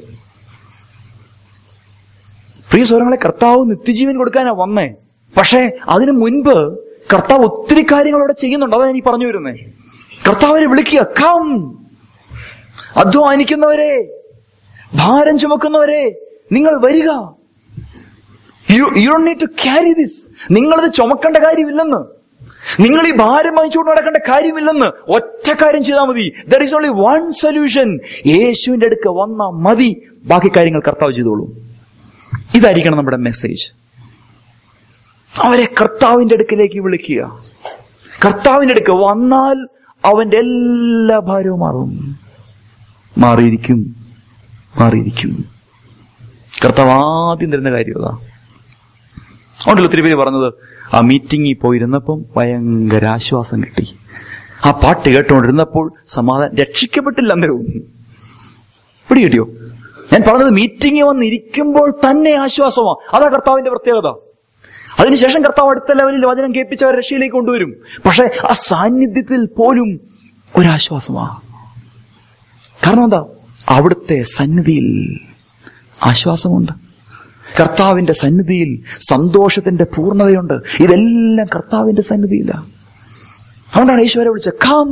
Speaker 1: പ്രിയ സ്വരങ്ങളെ കർത്താവ് നിത്യജീവൻ കൊടുക്കാനാ വന്നേ പക്ഷേ അതിനു മുൻപ് കർത്താവ് ഒത്തിരി കാര്യങ്ങൾ അവിടെ ചെയ്യുന്നുണ്ട് അതാ എനിക്ക് പറഞ്ഞു വരുന്നേ കർത്താവിനെ വിളിക്കുക കം അധ്വാനിക്കുന്നവരെ ഭാരം ചുമക്കുന്നവരെ നിങ്ങൾ വരിക you you need to carry this നിങ്ങളിത് ചുമക്കേണ്ട കാര്യമില്ലെന്ന് നിങ്ങൾ ഈ ഭാരം വഹിച്ചുകൊണ്ട് നടക്കേണ്ട കാര്യമില്ലെന്ന് ഒറ്റ കാര്യം ചെയ്താൽ മതി there is only one solution യേശുവിന്റെ അടുക്ക വന്ന മതി ബാക്കി കാര്യങ്ങൾ കർത്താവ് ചെയ്തോളൂ ഇതായിരിക്കണം നമ്മുടെ മെസ്സേജ് അവരെ കർത്താവിന്റെ അടുക്കിലേക്ക് വിളിക്കുക കർത്താവിന്റെ അടുക്ക് വന്നാൽ അവന്റെ എല്ലാ ഭാരവും മാറും മാറിയിരിക്കും മാറിയിരിക്കും കർത്താവ് ആദ്യം തരുന്ന കാര്യം അതാ അതുകൊണ്ടല്ലോ ഒത്തിരി പേര് പറഞ്ഞത് ആ മീറ്റിംഗിൽ പോയിരുന്നപ്പം ഭയങ്കര ആശ്വാസം കിട്ടി ആ പാട്ട് കേട്ടുകൊണ്ടിരുന്നപ്പോൾ സമാധാനം രക്ഷിക്കപ്പെട്ടില്ല അന്നേരവും പിടി കിട്ടിയോ ഞാൻ പറഞ്ഞത് മീറ്റിംഗ് വന്നിരിക്കുമ്പോൾ തന്നെ ആശ്വാസമാണ് അതാ കർത്താവിന്റെ പ്രത്യേകത അതിനുശേഷം കർത്താവ് അടുത്ത ലെവലിൽ വചനം കേൾപ്പിച്ച് അവരെ രക്ഷയിലേക്ക് കൊണ്ടുവരും പക്ഷെ ആ സാന്നിധ്യത്തിൽ പോലും ഒരാശ്വാസമാ കാരണം എന്താ അവിടുത്തെ സന്നിധിയിൽ ആശ്വാസമുണ്ട് കർത്താവിന്റെ സന്നിധിയിൽ സന്തോഷത്തിന്റെ പൂർണ്ണതയുണ്ട് ഇതെല്ലാം കർത്താവിന്റെ സന്നിധിയിലാണ് അതുകൊണ്ടാണ് ഈശ്വരെ വിളിച്ചത് കം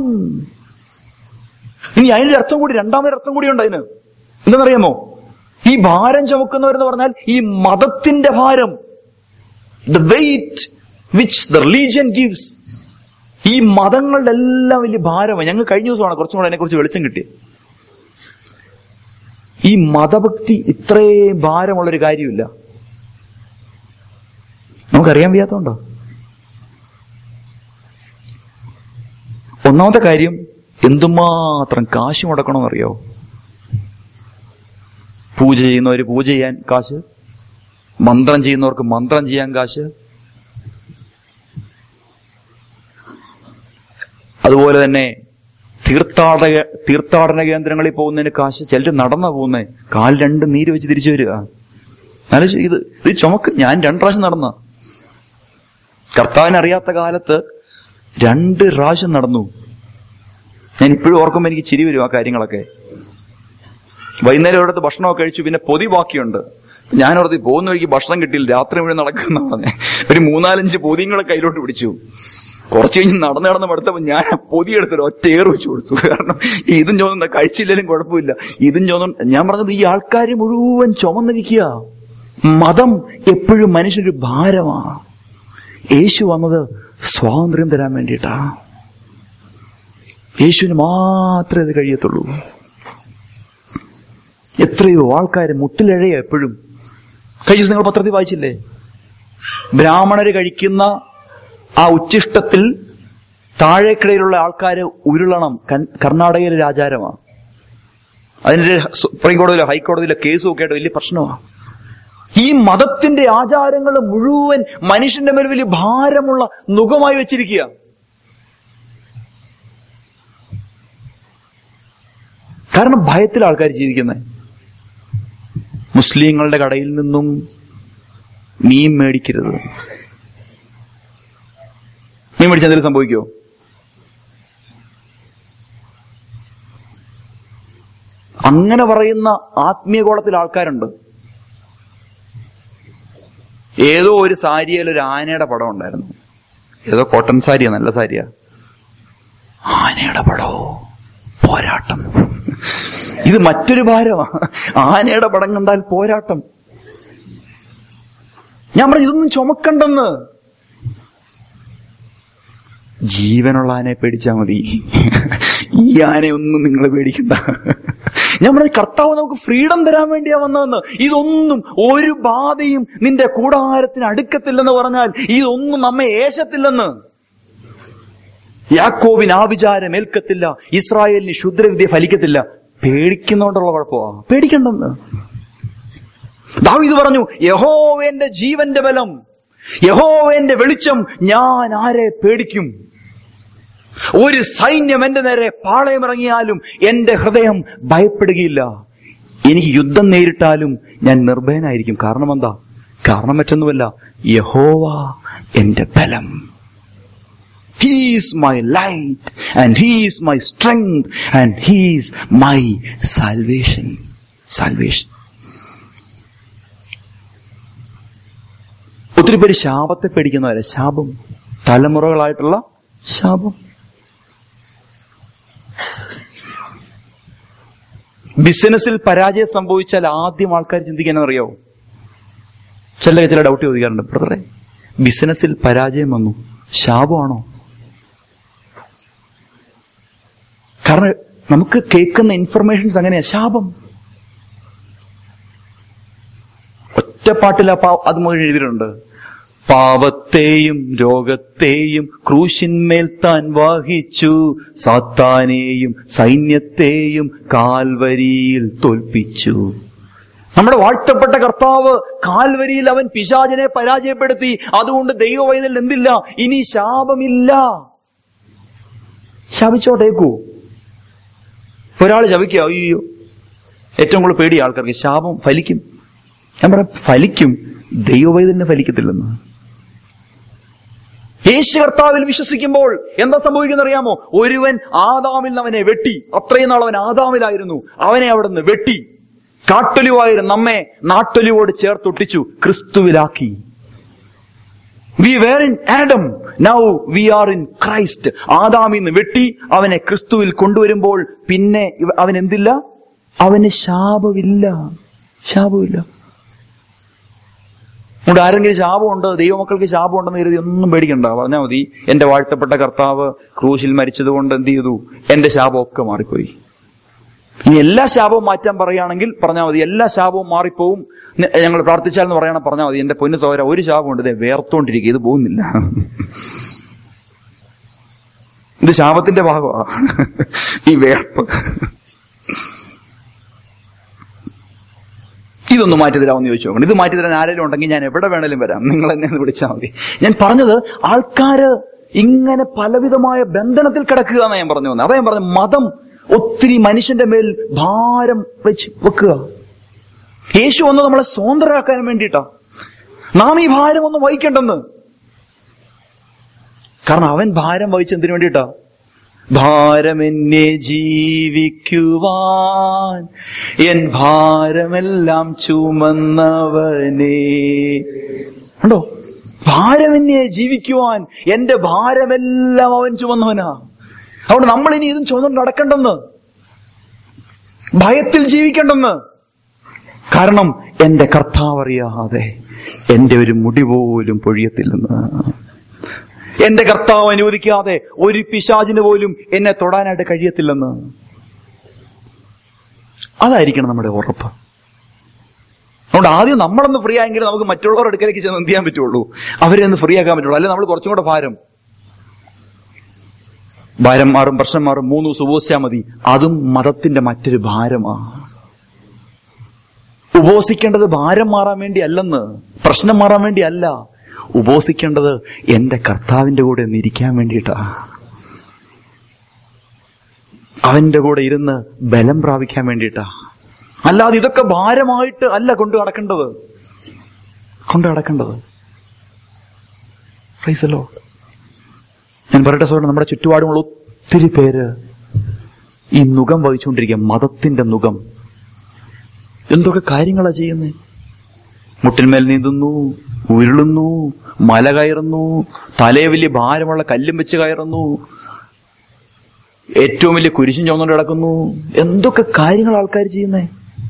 Speaker 1: ഇനി അതിന്റെ അർത്ഥം കൂടി രണ്ടാമതൊരു അർത്ഥം കൂടി ഉണ്ട് അതിന് എന്തെന്നറിയാമോ ഈ ഭാരം ചുമക്കുന്നവരെന്ന് പറഞ്ഞാൽ ഈ മതത്തിന്റെ ഭാരം the weight which the religion gives ഈ മതങ്ങളുടെ എല്ലാം വലിയ ഭാരമാണ് ഞങ്ങൾ കഴിഞ്ഞ ദിവസമാണ് കുറച്ചും കൂടെ അതിനെക്കുറിച്ച് വെളിച്ചം കിട്ടി ഈ മതഭക്തി ഇത്രയും ഭാരമുള്ളൊരു കാര്യമില്ല നമുക്കറിയാൻ വയ്യാത്തോണ്ടോ ഒന്നാമത്തെ കാര്യം എന്തുമാത്രം കാശ് മുടക്കണമെന്നറിയോ പൂജ ചെയ്യുന്നവര് പൂജ ചെയ്യാൻ കാശ് മന്ത്രം ചെയ്യുന്നവർക്ക് മന്ത്രം ചെയ്യാൻ കാശ് അതുപോലെ തന്നെ തീർത്ഥാടക തീർത്ഥാടന കേന്ദ്രങ്ങളിൽ പോകുന്നതിന് കാശ് ചിലർ നടന്നാ പോകുന്നേ കാൽ രണ്ട് നീര് വെച്ച് തിരിച്ചു വരിക ആലോചിച്ച് ഇത് ഇത് ചുമക്ക് ഞാൻ രണ്ടു പ്രാവശ്യം നടന്ന കർത്താവിനെ അറിയാത്ത കാലത്ത് രണ്ട് പ്രാവശ്യം നടന്നു ഞാൻ ഇപ്പോഴും ഓർക്കുമ്പോൾ എനിക്ക് ചിരി വരും ആ കാര്യങ്ങളൊക്കെ വൈകുന്നേരം ഒരിടത്ത് ഭക്ഷണമൊക്കെ കഴിച്ചു പിന്നെ പൊതി ബാക്കിയുണ്ട് ഞാൻ ഓർത്തി പോകുന്ന വഴിക്ക് ഭക്ഷണം കിട്ടിയില്ല രാത്രി മുഴുവൻ നടക്കുന്ന പറഞ്ഞേ ഒരു മൂന്നാലഞ്ച് പൊതിയും കൂടെ കയ്യിലോട്ട് പിടിച്ചു കുറച്ച് കഴിഞ്ഞ് നടന്ന് നടന്ന് മടുത്തപ്പോ ഞാൻ ആ പൊതി എടുത്തൊരു ഒറ്റ ഏറ് വെച്ച് കൊടുത്തു കാരണം ഇതും ചോന്നുണ്ട കഴിച്ചില്ലെങ്കിലും കുഴപ്പമില്ല ഇതും ചോന്നു ഞാൻ പറഞ്ഞത് ഈ ആൾക്കാർ മുഴുവൻ ചുമന്നിരിക്കുക മതം എപ്പോഴും മനുഷ്യനൊരു ഭാരമാ യേശു വന്നത് സ്വാതന്ത്ര്യം തരാൻ വേണ്ടിയിട്ടാ യേശുവിന് മാത്രമേ അത് കഴിയത്തുള്ളൂ എത്രയോ ആൾക്കാർ മുട്ടിലഴയ എപ്പോഴും കഴിഞ്ഞ ദിവസം നിങ്ങൾ പത്രത്തിൽ വായിച്ചില്ലേ ബ്രാഹ്മണര് കഴിക്കുന്ന ആ ഉച്ചിഷ്ടത്തിൽ താഴേക്കിടയിലുള്ള ആൾക്കാർ ഉരുളണം കൻ- കർണാടകയിലെ ഒരു ആചാരമാണ് അതിന്റെ സുപ്രീം കോടതിയിലോ ഹൈക്കോടതിയിലോ കേസും ഒക്കെ ആയിട്ട് വലിയ പ്രശ്നമാണ് ഈ മതത്തിന്റെ ആചാരങ്ങൾ മുഴുവൻ മനുഷ്യന്റെ മേൽ വലിയ ഭാരമുള്ള നുഖമായി വെച്ചിരിക്കുക കാരണം ഭയത്തിൽ ആൾക്കാർ ജീവിക്കുന്നത് മുസ്ലിങ്ങളുടെ കടയിൽ നിന്നും മീൻ മേടിക്കരുത് മീൻ മേടിച്ചാൽ എന്തെങ്കിലും സംഭവിക്കുമോ അങ്ങനെ പറയുന്ന ആത്മീയകോളത്തിൽ ആൾക്കാരുണ്ട് ഏതോ ഒരു സാരിയിൽ ഒരു ആനയുടെ പടം ഉണ്ടായിരുന്നു ഏതോ കോട്ടൺ സാരിയാ നല്ല സാരിയാ ആനയുടെ പടമോ പോരാട്ടം ഇത് മറ്റൊരു ഭാരമാ ആനയുടെ പടം കണ്ടാൽ പോരാട്ടം ഞാൻ പറഞ്ഞു ഇതൊന്നും ചുമക്കണ്ടെന്ന് ജീവനുള്ള ആനയെ പേടിച്ചാ മതി ഈ ആനയൊന്നും നിങ്ങൾ പേടിക്കണ്ട ഞാൻ പറഞ്ഞു കർത്താവ് നമുക്ക് ഫ്രീഡം തരാൻ വേണ്ടിയാ വന്നതെന്ന് ഇതൊന്നും ഒരു ബാധയും നിന്റെ കൂടാരത്തിന് അടുക്കത്തില്ലെന്ന് പറഞ്ഞാൽ ഇതൊന്നും നമ്മെ ഏശത്തില്ലെന്ന് യാക്കോവിന് ആവിചാരം ഏൽക്കത്തില്ല ഇസ്രായേലിന് ക്ഷുദ്രവിദ്യ ഫലിക്കത്തില്ല പേടിക്കുന്നോണ്ടുള്ള കുഴപ്പമാ പേടിക്കണ്ടെന്ന് ദാവീദ് പറഞ്ഞു യഹോവേന്റെ ജീവന്റെ ബലം യഹോവേന്റെ വെളിച്ചം ഞാൻ ആരെ പേടിക്കും ഒരു സൈന്യം എന്റെ നേരെ പാളയമിറങ്ങിയാലും എന്റെ ഹൃദയം ഭയപ്പെടുകയില്ല എനിക്ക് യുദ്ധം നേരിട്ടാലും ഞാൻ നിർഭയനായിരിക്കും കാരണം എന്താ കാരണം മറ്റൊന്നുമല്ല യഹോവ എന്റെ ബലം he's my light and he's my strength and he's my salvation salvation ഒത്തിരി പേര് ശാപത്തെ പേടിക്കുന്നവരെ ശാപം തലമുറകളായിട്ടുള്ള ശാപം ബിസിനസ്സിൽ പരാജയം സംഭവിച്ചാൽ ആദ്യം ആൾക്കാർ ചിന്തിക്കാനറിയോ ചില ചില ഡൗട്ട് ചോദിക്കാറുണ്ട് ബ്രദറെ ബിസിനസ്സിൽ പരാജയം വന്നു ശാപമാണോ കാരണം നമുക്ക് കേൾക്കുന്ന ഇൻഫർമേഷൻസ് അങ്ങനെയാ ശാപം ഒറ്റപ്പാട്ടിൽ ആ പാ- അത് മുഴുവൻ എഴുതിയിട്ടുണ്ട് പാപത്തെയും രോഗത്തെയും ക്രൂശിന്മേൽ താൻ വഹിച്ചു സാത്താനെയും സൈന്യത്തെയും കാൽവരിയിൽ തോൽപ്പിച്ചു നമ്മുടെ വാഴ്ത്തപ്പെട്ട കർത്താവ് കാൽവരിയിൽ അവൻ പിശാചിനെ പരാജയപ്പെടുത്തി അതുകൊണ്ട് ദൈവവൈതൽ എന്തില്ല ഇനി ശാപമില്ല ശാപിച്ചോട്ടേക്കൂ ഒരാൾ ശപിക്കുക അയ്യോ ഏറ്റവും കൂടുതൽ പേടി ആൾക്കാർക്ക് ശാപം ഫലിക്കും ഞാൻ പറയാം ഫലിക്കും ദൈവവൈതലിന് ഫലിക്കത്തില്ലെന്ന് യേശു കർത്താവിൽ വിശ്വസിക്കുമ്പോൾ എന്താ സംഭവിക്കുന്ന അറിയാമോ ഒരുവൻ ആദാമിൽ നിന്ന് അവനെ വെട്ടി അത്രയും നാൾ അവൻ ആദാമിലായിരുന്നു അവനെ അവിടെ നിന്ന് വെട്ടി കാട്ടൊലിവായിരുന്നു നമ്മെ നാട്ടൊലിവോട് ചേർത്തൊട്ടിച്ചു ക്രിസ്തുവിലാക്കി we were in Adam now we are in Christ ആദാമിൽ നിന്ന് വെട്ടി അവനെ ക്രിസ്തുവിൽ കൊണ്ടുവരുമ്പോൾ പിന്നെ ഇവ- അവൻ എന്തില്ല അവന് ശാപമില്ല ശാപമില്ല അതുകൊണ്ട് ആരെങ്കിലും ശാപമുണ്ട് ദൈവമക്കൾക്ക് ശാപമുണ്ടെന്ന് കരുതി ഒന്നും പേടിക്കണ്ട പറഞ്ഞാൽ മതി എന്റെ വാഴ്ത്തപ്പെട്ട കർത്താവ് ക്രൂശിൽ മരിച്ചതുകൊണ്ട് എന്ത് ചെയ്തു എന്റെ ശാപമൊക്കെ മാറിപ്പോയി ഇനി എല്ലാ ശാപവും മാറ്റാൻ പറയുകയാണെങ്കിൽ പറഞ്ഞാൽ മതി എല്ലാ ശാപവും മാറിപ്പോവും ന- ഞങ്ങൾ പ്രാർത്ഥിച്ചാൽ എന്ന് പറയണം പറഞ്ഞാൽ മതി എന്റെ പൊന്നു സഹോദര ഒരു ശാപമുണ്ട് ഇതേ വേർത്തോണ്ടിരിക്കുക ഇത് പോകുന്നില്ല ഇത് ശാപത്തിന്റെ ഭാഗമാ ഈ വേർപ്പ് ഇതൊന്ന് മാറ്റി തരാമെന്ന് ചോദിച്ചു നോക്കണം ഇത് മാറ്റി തരാൻ ആരെങ്കിലും ഉണ്ടെങ്കിൽ ഞാൻ എവിടെ വേണേലും വരാം നിങ്ങൾ എന്നെ ഒന്ന് വിളിച്ചാൽ മതി ഞാൻ പറഞ്ഞത് ആൾക്കാര് ഇങ്ങനെ പലവിധമായ ബന്ധനത്തിൽ കിടക്കുക എന്നാ ഞാൻ പറഞ്ഞു വന്നത് അതാ ഞാൻ പറഞ്ഞത് മതം ഒത്തിരി മനുഷ്യന്റെ മേൽ ഭാരം വെച്ച് വെക്കുക യേശു വന്ന് നമ്മളെ സ്വതന്ത്രരാക്കാൻ വേണ്ടിയിട്ടാ നാം ഈ ഭാരം ഒന്നും വഹിക്കണ്ടെന്ന് കാരണം അവൻ ഭാരം വഹിച്ചെന്തിനു വേണ്ടിയിട്ടാ ഭാരമെന്നെ ജീവിക്കുവാൻ എൻ ഭാരമെല്ലാം ചുമന്നവനേ ഉണ്ടോ ഭാരമെന്നെ ജീവിക്കുവാൻ എന്റെ ഭാരമെല്ലാം അവൻ ചുമന്നവനാ അതുകൊണ്ട് നമ്മൾ ഇനി ഇതും ചുമന്നുകൊണ്ട് നടക്കണ്ടെന്ന് ഭയത്തിൽ ജീവിക്കണ്ടെന്ന് കാരണം എന്റെ കർത്താവ് അറിയാതെ എന്റെ ഒരു മുടി പോലും പൊഴിയത്തില്ലെന്ന് എന്റെ കർത്താവ് അനുവദിക്കാതെ ഒരു പിശാചിന് പോലും എന്നെ തൊടാനായിട്ട് കഴിയത്തില്ലെന്ന് അതായിരിക്കണം നമ്മുടെ ഉറപ്പ് അതുകൊണ്ട് ആദ്യം നമ്മളൊന്ന് ഫ്രീ ആയെങ്കിൽ നമുക്ക് മറ്റുള്ളവരുടെ അടുക്കലേക്ക് ചെന്ന് എന്ത് ചെയ്യാൻ പറ്റുള്ളൂ അവരെ ഒന്ന് ഫ്രീ ആക്കാൻ പറ്റുള്ളൂ അല്ലെ നമ്മൾ കുറച്ചും കൂടെ ഭാരം ഭാരം മാറും പ്രശ്നം മാറും മൂന്ന് ദിവസം ഉപവസിച്ചാൽ മതി അതും മതത്തിന്റെ മറ്റൊരു ഭാരമാ ഉപവസിക്കേണ്ടത് ഭാരം മാറാൻ വേണ്ടി അല്ലെന്ന് പ്രശ്നം മാറാൻ വേണ്ടി അല്ല ഉപവസിക്കേണ്ടത് എന്റെ കർത്താവിന്റെ കൂടെ ഒന്ന് ഇരിക്കാൻ വേണ്ടിയിട്ടാ അവന്റെ കൂടെ ഇരുന്ന് ബലം പ്രാപിക്കാൻ വേണ്ടിയിട്ടാ അല്ലാതെ ഇതൊക്കെ ഭാരമായിട്ട് അല്ല കൊണ്ടു നടക്കേണ്ടത് കൊണ്ടു നടക്കേണ്ടത് പ്രൈസല്ലോ ഞാൻ പറയട്ടെ സോദരൻ നമ്മുടെ ചുറ്റുപാടുമുള്ള ഒത്തിരി പേര് ഈ നുകം വഹിച്ചുകൊണ്ടിരിക്കുക മതത്തിന്റെ നുകം എന്തൊക്കെ കാര്യങ്ങളാ ചെയ്യുന്നത് മുട്ടിന്മേൽ നീന്തുന്നു ഉരുളുന്നു മല കയറുന്നു തലയെ വലിയ ഭാരമുള്ള കല്ലും വെച്ച് കയറുന്നു ഏറ്റവും വലിയ കുരിശും ചുമന്നുകൊണ്ട് കിടക്കുന്നു എന്തൊക്കെ കാര്യങ്ങൾ ആൾക്കാർ ചെയ്യുന്നേ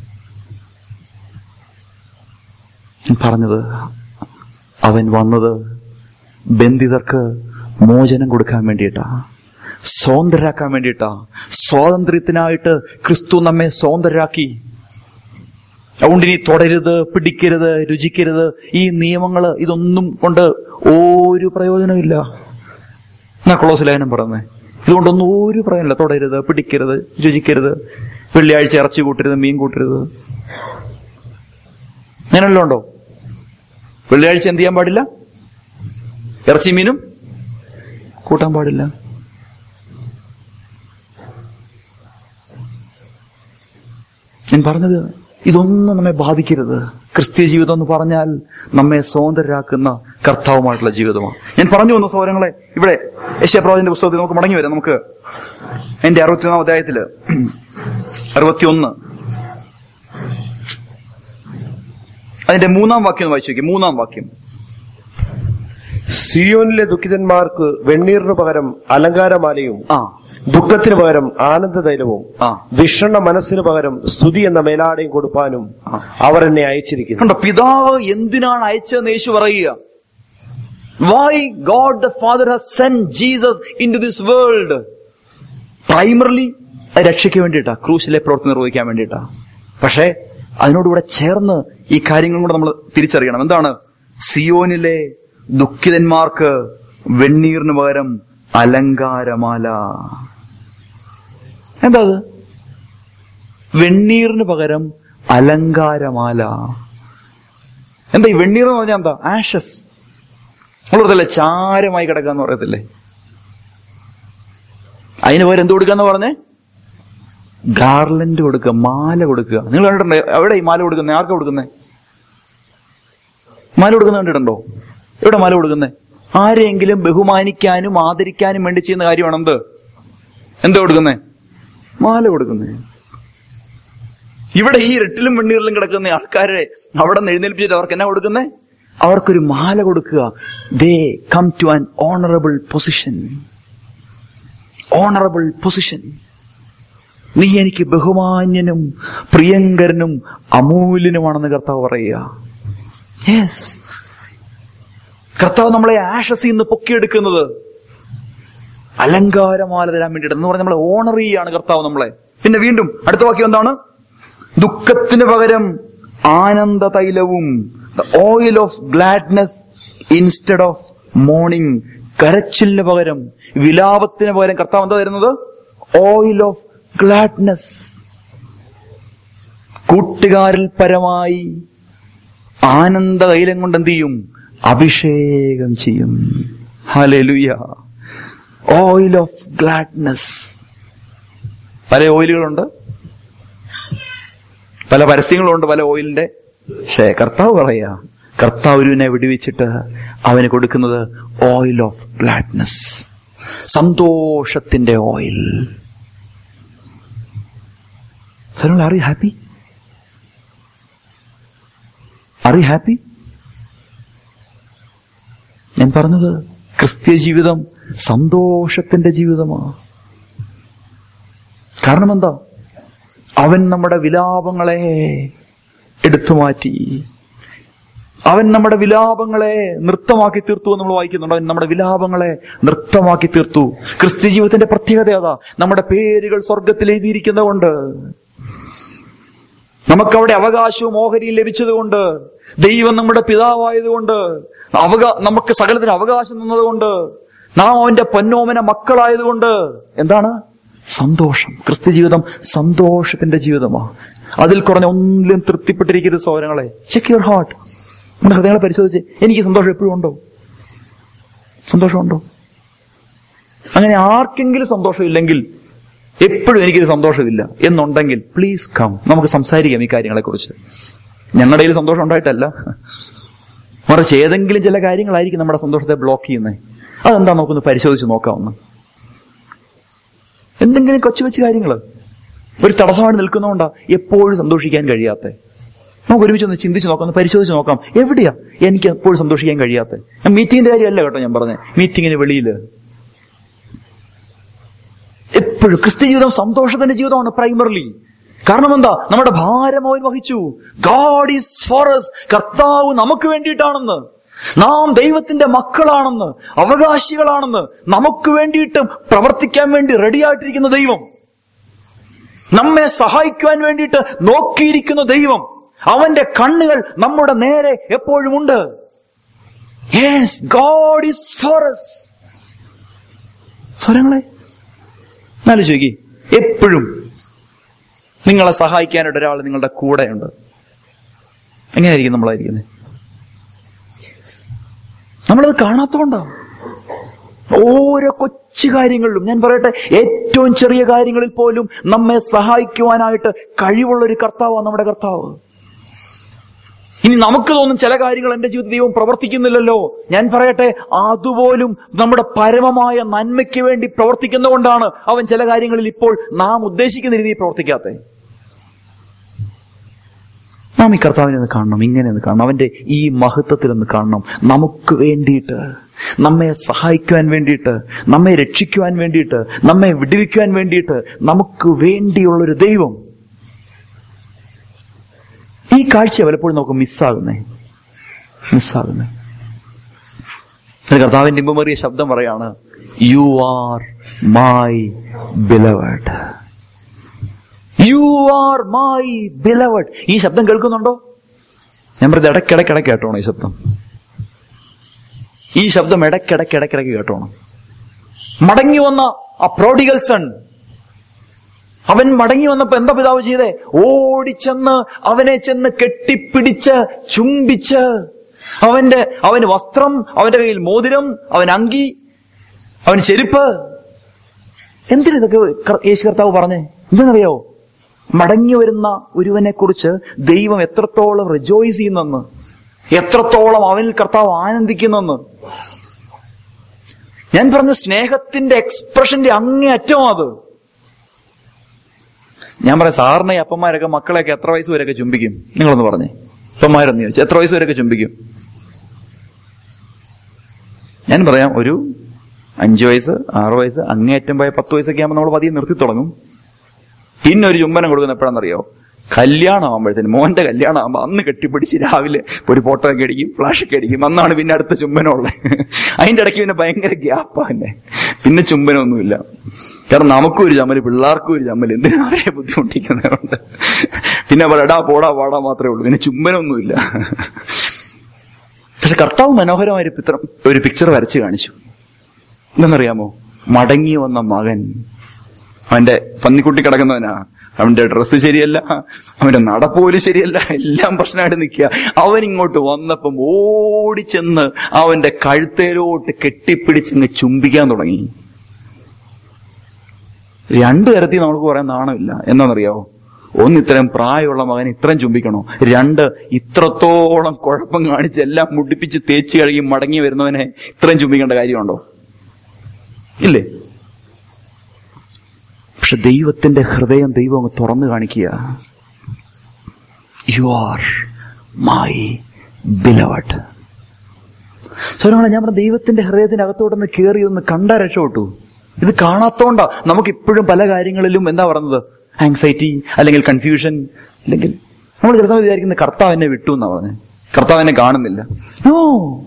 Speaker 1: ഞാൻ പറഞ്ഞത് അവൻ വന്നത് ബന്ധിതർക്ക് മോചനം കൊടുക്കാൻ വേണ്ടിയിട്ടാ സ്വതന്ത്രരാക്കാൻ വേണ്ടിയിട്ടാ സ്വാതന്ത്ര്യത്തിനായിട്ട് ക്രിസ്തു നമ്മെ സ്വതന്ത്രരാക്കി അതുകൊണ്ട് ഇനി തുടരുത് പിടിക്കരുത് രുചിക്കരുത് ഈ നിയമങ്ങള് ഇതൊന്നും കൊണ്ട് ഒരു പ്രയോജനമില്ല എന്നാ ക്ലോസ് ലേഖനം പറയുന്നേ ഇതുകൊണ്ടൊന്നും ഒരു പ്രയോജനമില്ല തുടരുത് പിടിക്കരുത് രുചിക്കരുത് വെള്ളിയാഴ്ച ഇറച്ചി കൂട്ടരുത് മീൻ കൂട്ടരുത് അങ്ങനെയല്ലോ ഉണ്ടോ വെള്ളിയാഴ്ച എന്ത് ചെയ്യാൻ പാടില്ല ഇറച്ചി മീനും കൂട്ടാൻ പാടില്ല ഞാൻ പറഞ്ഞത് ഇതൊന്നും നമ്മെ ബാധിക്കരുത് ക്രിസ്തീയ ജീവിതം എന്ന് പറഞ്ഞാൽ നമ്മെ സ്വതന്ത്രരാക്കുന്ന കർത്താവുമായിട്ടുള്ള ജീവിതമാണ് ഞാൻ പറഞ്ഞു വന്ന സൗരങ്ങളെ ഇവിടെ യശപ്രവാചന്റെ പുസ്തകത്തിൽ നമുക്ക് മടങ്ങി വരാം നമുക്ക് എന്റെ അറുപത്തിയൊന്നാം അധ്യായത്തില് അറുപത്തിയൊന്ന് അതിന്റെ മൂന്നാം വാക്യം ഒന്ന് വായിച്ചു നോക്കി മൂന്നാം വാക്യം
Speaker 2: സിയോനിലെ ദുഃഖിതന്മാർക്ക് വെണ്ണീറിന് പകരം അലങ്കാരമാലയും
Speaker 1: ആ
Speaker 2: ദുഃഖത്തിന് പകരം ആനന്ദതൈലവും
Speaker 1: ആ
Speaker 2: വിഷണ്ണ മനസ്സിന് പകരം സ്തുതി എന്ന മേലാടയും കൊടുപ്പാനും
Speaker 1: ആ.
Speaker 2: അവർ എന്നെ അയച്ചിരിക്കുന്നു
Speaker 1: കണ്ടോ പിതാവ് എന്തിനാണ് അയച്ചതെന്ന് യേശു പറയുക why God the Father has sent Jesus into this world primarily രക്ഷയ്ക്ക് വേണ്ടിയിട്ടാ ക്രൂശിലെ പ്രവർത്തനം നിർവഹിക്കാൻ വേണ്ടിയിട്ടാ പക്ഷേ അതിനോടുകൂടെ ചേർന്ന് ഈ കാര്യങ്ങളും കൂടെ നമ്മൾ തിരിച്ചറിയണം എന്താണ് സിയോനിലെ ദുഃഖിതന്മാർക്ക് വെണ്ണീറിന് പകരം അലങ്കാരമാല എന്താ അത് വെണ്ണീറിന് പകരം അലങ്കാരമാല എന്താ ഈ വെണ്ണീർ എന്ന് പറഞ്ഞാൽ എന്താ ആഷസ് നമ്മൾ പറയത്തില്ലേ ചാരമായി കിടക്കാന്ന് പറയത്തില്ലേ അതിന് പകരം എന്ത് കൊടുക്കാന്ന് പറഞ്ഞേ ഗാർലൻഡ് കൊടുക്കുക മാല കൊടുക്കുക നിങ്ങൾ കണ്ടിട്ടുണ്ടോ എവിടെ ഈ മാല കൊടുക്കുന്നത് ആർക്കാ കൊടുക്കുന്നേ മാല കൊടുക്കുന്ന കണ്ടിട്ടുണ്ടോ എവിടെ മാല കൊടുക്കുന്നേ ആരെയെങ്കിലും ബഹുമാനിക്കാനും ആദരിക്കാനും വേണ്ടി ചെയ്യുന്ന കാര്യമാണ് എന്ത് എന്താ കൊടുക്കുന്നേ മാല കൊടുക്കുന്നേ ഇവിടെ ഈ ഇരട്ടിലും വെണ്ണീറിലും കിടക്കുന്ന ആൾക്കാരെ അവിടെ നിന്ന് എഴുന്നേൽപ്പിച്ചിട്ട് അവർക്ക് എന്നാ കൊടുക്കുന്നേ അവർക്കൊരു മാല കൊടുക്കുക they come to an honourable position honourable position നീ എനിക്ക് ബഹുമാന്യനും പ്രിയങ്കരനും അമൂല്യനുമാണെന്ന് കർത്താവ് പറയുക യെസ് കർത്താവ് നമ്മളെ ആഷസിൽ നിന്ന് പൊക്കിയെടുക്കുന്നത് അലങ്കാരമാല തരാൻ വേണ്ടിയിട്ട് എന്ന് പറഞ്ഞാൽ നമ്മളെ ഓണർ ചെയ്യാണ് കർത്താവ് നമ്മളെ പിന്നെ വീണ്ടും അടുത്ത വാക്യം എന്താണ് ദുഃഖത്തിന് പകരം ആനന്ദ തൈലവും oil of gladness instead of mourning കരച്ചിലിന് പകരം വിലാപത്തിന് പകരം കർത്താവ് എന്താ തരുന്നത് ഓയിൽ ഓഫ് ഗ്ലാഡ്നെസ് കൂട്ടുകാരിൽ പരമായി ആനന്ദ തൈലം കൊണ്ട് എന്ത് ചെയ്യും അഭിഷേകം ചെയ്യും ഹലലുയ ഓയിൽ ഓഫ് ഗ്ലാഡ്നെസ് പല ഓയിലുകളുണ്ട് പല പരസ്യങ്ങളുണ്ട് പല ഓയിലിന്റെ പക്ഷേ കർത്താവ് പറയാ കർത്താവ് ഒരുവിനെ വിടുവിച്ചിട്ട് അവന് കൊടുക്കുന്നത് ഓയിൽ ഓഫ് ഗ്ലാഡ്നെസ് സന്തോഷത്തിന്റെ oil are you happy are you happy ഞാൻ പറഞ്ഞത് ക്രിസ്ത്യ ജീവിതം സന്തോഷത്തിന്റെ ജീവിതമാണ് കാരണം എന്താ അവൻ നമ്മുടെ വിലാപങ്ങളെ എടുത്തു മാറ്റി അവൻ നമ്മുടെ വിലാപങ്ങളെ നൃത്തമാക്കി തീർത്തു എന്ന് നമ്മൾ വായിക്കുന്നുണ്ട് അവൻ നമ്മുടെ വിലാപങ്ങളെ നൃത്തമാക്കി തീർത്തു ക്രിസ്ത്യ ജീവിതത്തിന്റെ പ്രത്യേകത അതാ നമ്മുടെ പേരുകൾ സ്വർഗത്തിൽ എഴുതിയിരിക്കുന്നതുകൊണ്ട് നമുക്കവിടെ അവകാശവും ഓഹരിയും ലഭിച്ചതുകൊണ്ട് ദൈവം നമ്മുടെ പിതാവായതുകൊണ്ട് അവകാ നമുക്ക് സകലത്തിന് അവകാശം തന്നതുകൊണ്ട് നാം അവന്റെ പൊന്നോമന മക്കളായതുകൊണ്ട് എന്താണ് സന്തോഷം ക്രിസ്ത്യ ജീവിതം സന്തോഷത്തിന്റെ ജീവിതമാണ് അതിൽ കുറഞ്ഞ ഒന്നിലും തൃപ്തിപ്പെട്ടിരിക്കരുത് സൗരങ്ങളെ ചെക്ക് യുവർ ഹാർട്ട് നമ്മുടെ ഹൃദയങ്ങളെ പരിശോധിച്ച് എനിക്ക് സന്തോഷം എപ്പോഴും ഉണ്ടോ സന്തോഷമുണ്ടോ അങ്ങനെ ആർക്കെങ്കിലും സന്തോഷമില്ലെങ്കിൽ എപ്പോഴും എനിക്കൊരു സന്തോഷമില്ല എന്നുണ്ടെങ്കിൽ പ്ലീസ് കം നമുക്ക് സംസാരിക്കാം ഈ കാര്യങ്ങളെക്കുറിച്ച് ഞങ്ങളുടെ കയ്യിൽ സന്തോഷം ഉണ്ടായിട്ടല്ല മറിച്ച് ഏതെങ്കിലും ചില കാര്യങ്ങളായിരിക്കും നമ്മുടെ സന്തോഷത്തെ ബ്ലോക്ക് ചെയ്യുന്നത് അതെന്താ നമുക്കൊന്ന് പരിശോധിച്ച് നോക്കാവുന്ന എന്തെങ്കിലും കൊച്ചു കൊച്ചു കാര്യങ്ങൾ ഒരു തടസ്സമായിട്ട് നിൽക്കുന്നതുകൊണ്ടാ എപ്പോഴും സന്തോഷിക്കാൻ കഴിയാത്ത നമുക്ക് ഒരുമിച്ച് ഒന്ന് ചിന്തിച്ച് നോക്കാം ഒന്ന് പരിശോധിച്ച് നോക്കാം എവിടെയാ എനിക്ക് എപ്പോഴും സന്തോഷിക്കാൻ കഴിയാത്ത മീറ്റിംഗിന്റെ കാര്യമല്ല കേട്ടോ ഞാൻ പറഞ്ഞത് മീറ്റിങ്ങിന് വെളിയിൽ എപ്പോഴും ക്രിസ്ത്യ ജീവിതം സന്തോഷത്തിന്റെ ജീവിതമാണ് പ്രൈമറിലി കാരണം എന്താ നമ്മുടെ ഭാരം അവൻ വഹിച്ചു ഗാഡ് ഈസ് ഫോർ us കർത്താവ് നമുക്ക് വേണ്ടിയിട്ടാണെന്ന് നാം ദൈവത്തിന്റെ മക്കളാണെന്ന് അവകാശികളാണെന്ന് നമുക്ക് വേണ്ടിയിട്ട് പ്രവർത്തിക്കാൻ വേണ്ടി റെഡിയായിട്ടിരിക്കുന്ന ദൈവം നമ്മെ സഹായിക്കുവാൻ വേണ്ടിയിട്ട് നോക്കിയിരിക്കുന്ന ദൈവം അവന്റെ കണ്ണുകൾ നമ്മുടെ നേരെ എപ്പോഴും ഉണ്ട് yes God is for us സ്വരങ്ങളെ എന്നാലും ചോദിക്കി എപ്പോഴും നിങ്ങളെ സഹായിക്കാനായിട്ട് ഒരാൾ നിങ്ങളുടെ കൂടെയുണ്ട് എങ്ങനെയായിരിക്കും നമ്മളായിരിക്കുന്നത് നമ്മളത് കാണാത്തോണ്ടാണ് ഓരോ കൊച്ചു കാര്യങ്ങളിലും ഞാൻ പറയട്ടെ ഏറ്റവും ചെറിയ കാര്യങ്ങളിൽ പോലും നമ്മെ സഹായിക്കുവാനായിട്ട് കഴിവുള്ള ഒരു കർത്താവാണ് നമ്മുടെ കർത്താവ് ഇനി നമുക്ക് തോന്നും ചില കാര്യങ്ങൾ എന്റെ ജീവിതത്തിൽ ദൈവം പ്രവർത്തിക്കുന്നില്ലല്ലോ ഞാൻ പറയട്ടെ അതുപോലും നമ്മുടെ പരമമായ നന്മയ്ക്ക് വേണ്ടി പ്രവർത്തിക്കുന്നതുകൊണ്ടാണ് അവൻ ചില കാര്യങ്ങളിൽ ഇപ്പോൾ നാം ഉദ്ദേശിക്കുന്ന രീതിയിൽ പ്രവർത്തിക്കാത്ത നാം ഈ കർത്താവിനെ ഒന്ന് കാണണം ഇങ്ങനെ ഒന്ന് കാണണം അവന്റെ ഈ മഹത്വത്തിൽ ഒന്ന് കാണണം നമുക്ക് വേണ്ടിയിട്ട് നമ്മെ സഹായിക്കുവാൻ വേണ്ടിയിട്ട് നമ്മെ രക്ഷിക്കുവാൻ വേണ്ടിയിട്ട് നമ്മെ വിടുവിക്കുവാൻ വേണ്ടിയിട്ട് നമുക്ക് വേണ്ടിയുള്ളൊരു ദൈവം ഈ കാഴ്ച പലപ്പോഴും നമുക്ക് മിസ്സാകുന്നേ മിസ്സാകുന്നേ ഒരു കർത്താവിന്റെ ഇമ്പമേറിയ ശബ്ദം പറയാണ് you are my beloved you are my beloved ഈ ശബ്ദം കേൾക്കുന്നുണ്ടോ ഞാൻ പറഞ്ഞത് ഇടയ്ക്കിടയ്ക്കിടയ്ക്ക് കേട്ടോണം ഈ ശബ്ദം ഈ ശബ്ദം ഇടയ്ക്കിടയ്ക്കിടയ്ക്കിടയ്ക്ക് കേട്ടോണം മടങ്ങി വന്ന ആ പ്രോഡിഗൽ സൺ അവൻ മടങ്ങി വന്നപ്പോ എന്താ പിതാവ് ചെയ്തേ ഓടിച്ചെന്ന് അവനെ ചെന്ന് കെട്ടിപ്പിടിച്ച് ചുംബിച്ച് അവന്റെ അവന് വസ്ത്രം അവന്റെ കയ്യിൽ മോതിരം അവൻ അങ്കി അവൻ ചെരുപ്പ് എന്തിനൊക്കെ യേശു കർത്താവ് പറഞ്ഞേ എന്തെന്നറിയോ മടങ്ങി വരുന്ന ഒരുവനെ കുറിച്ച് ദൈവം എത്രത്തോളം റിജോയ്സ് ചെയ്യുന്നെന്ന് എത്രത്തോളം അവനിൽ കർത്താവ് ആനന്ദിക്കുന്നെന്ന് ഞാൻ പറഞ്ഞ സ്നേഹത്തിന്റെ എക്സ്പ്രഷന്റെ അങ്ങേ അറ്റം അത് ഞാൻ പറയാം സാറിന് ഈ അപ്പന്മാരൊക്കെ മക്കളെയൊക്കെ എത്ര വയസ്സ് വരെയൊക്കെ ചുംബിക്കും നിങ്ങളൊന്ന് പറഞ്ഞേ അപ്പന്മാരെന്ന് ചോദിച്ചു എത്ര വയസ്സ് വരെയൊക്കെ ചുംബിക്കും ഞാൻ പറയാം ഒരു അഞ്ചു വയസ്സ് ആറ് വയസ്സ് അങ്ങേയറ്റം പോയ പത്ത് വയസ്സൊക്കെ ആകുമ്പോൾ നമ്മൾ പതിയെ നിർത്തി തുടങ്ങും പിന്നെ ഒരു ചുംബനം കൊടുക്കുന്ന എപ്പോഴാണെന്നറിയോ കല്യാണം ആകുമ്പോഴത്തേന് മോന്റെ കല്യാണം ആകുമ്പോൾ അന്ന് കെട്ടിപ്പിടിച്ച് രാവിലെ ഒരു ഫോട്ടോ ഒക്കെ അടിക്കും ഫ്ലാഷ് ഒക്കെ അടിക്കും അന്നാണ് പിന്നെ അടുത്ത ചുംബനമുള്ളത് അതിന്റെ ഇടയ്ക്ക് പിന്നെ ഭയങ്കര ഗ്യാപ്പാ തന്നെ പിന്നെ ചുംബനമൊന്നുമില്ല കാരണം നമുക്കും ഒരു ചമ്മല് പിള്ളേർക്കും ഒരു ചമ്മല് എന്തിനാ അവരെ ബുദ്ധിമുട്ടിക്കുന്നതുകൊണ്ട് പിന്നെ പറയടാ പോടാ പാടാ മാത്രമേ ഉള്ളൂ പിന്നെ ചുംബനമൊന്നുമില്ല പക്ഷെ കർത്താവ് മനോഹരമായ ഒരു ചിത്രം ഒരു പിക്ചർ വരച്ച് കാണിച്ചു എന്തെന്നറിയാമോ മടങ്ങി വന്ന മകൻ അവന്റെ പന്നിക്കുട്ടി കിടക്കുന്നവനാ അവന്റെ ഡ്രസ്സ് ശരിയല്ല അവന്റെ നടപ്പോലും ശരിയല്ല എല്ലാം പ്രശ്നമായിട്ട് നിൽക്കുക അവൻ ഇങ്ങോട്ട് വന്നപ്പം ഓടിച്ചെന്ന് അവന്റെ കഴുത്തേലോട്ട് കെട്ടിപ്പിടിച്ചങ്ങ് ചുംബിക്കാൻ തുടങ്ങി രണ്ടു തരത്തിൽ നമുക്ക് പറയാൻ നാണമില്ല എന്താണെന്നറിയാവോ ഒന്ന് ഇത്രയും പ്രായമുള്ള മകൻ ഇത്രയും ചുംബിക്കണോ രണ്ട് ഇത്രത്തോളം കുഴപ്പം കാണിച്ച് എല്ലാം മുടിപ്പിച്ച് തേച്ച് കഴുകി മടങ്ങി വരുന്നവനെ ഇത്രയും ചുംബിക്കേണ്ട കാര്യമുണ്ടോ ഇല്ലേ പക്ഷെ ദൈവത്തിന്റെ ഹൃദയം ദൈവം അങ്ങ് തുറന്നു കാണിക്കുക യു ആർ മൈ ബിലവഡ് സ്വരങ്ങളെ ഞാൻ പറഞ്ഞ ദൈവത്തിന്റെ ഹൃദയത്തിന്റെ അകത്തോട്ടൊന്ന് കയറി ഒന്ന് കണ്ടാ രക്ഷപ്പെട്ടു ഇത് കാണാത്തോണ്ടാ നമുക്ക് ഇപ്പോഴും പല കാര്യങ്ങളിലും എന്താ പറയുന്നത് ആങ്സൈറ്റി അല്ലെങ്കിൽ കൺഫ്യൂഷൻ അല്ലെങ്കിൽ നമ്മൾ ചില സമയം വിചാരിക്കുന്ന കർത്താവ് എന്നെ വിട്ടു എന്നാ പറഞ്ഞത് കർത്താവ് എന്നെ കാണുന്നില്ല നോ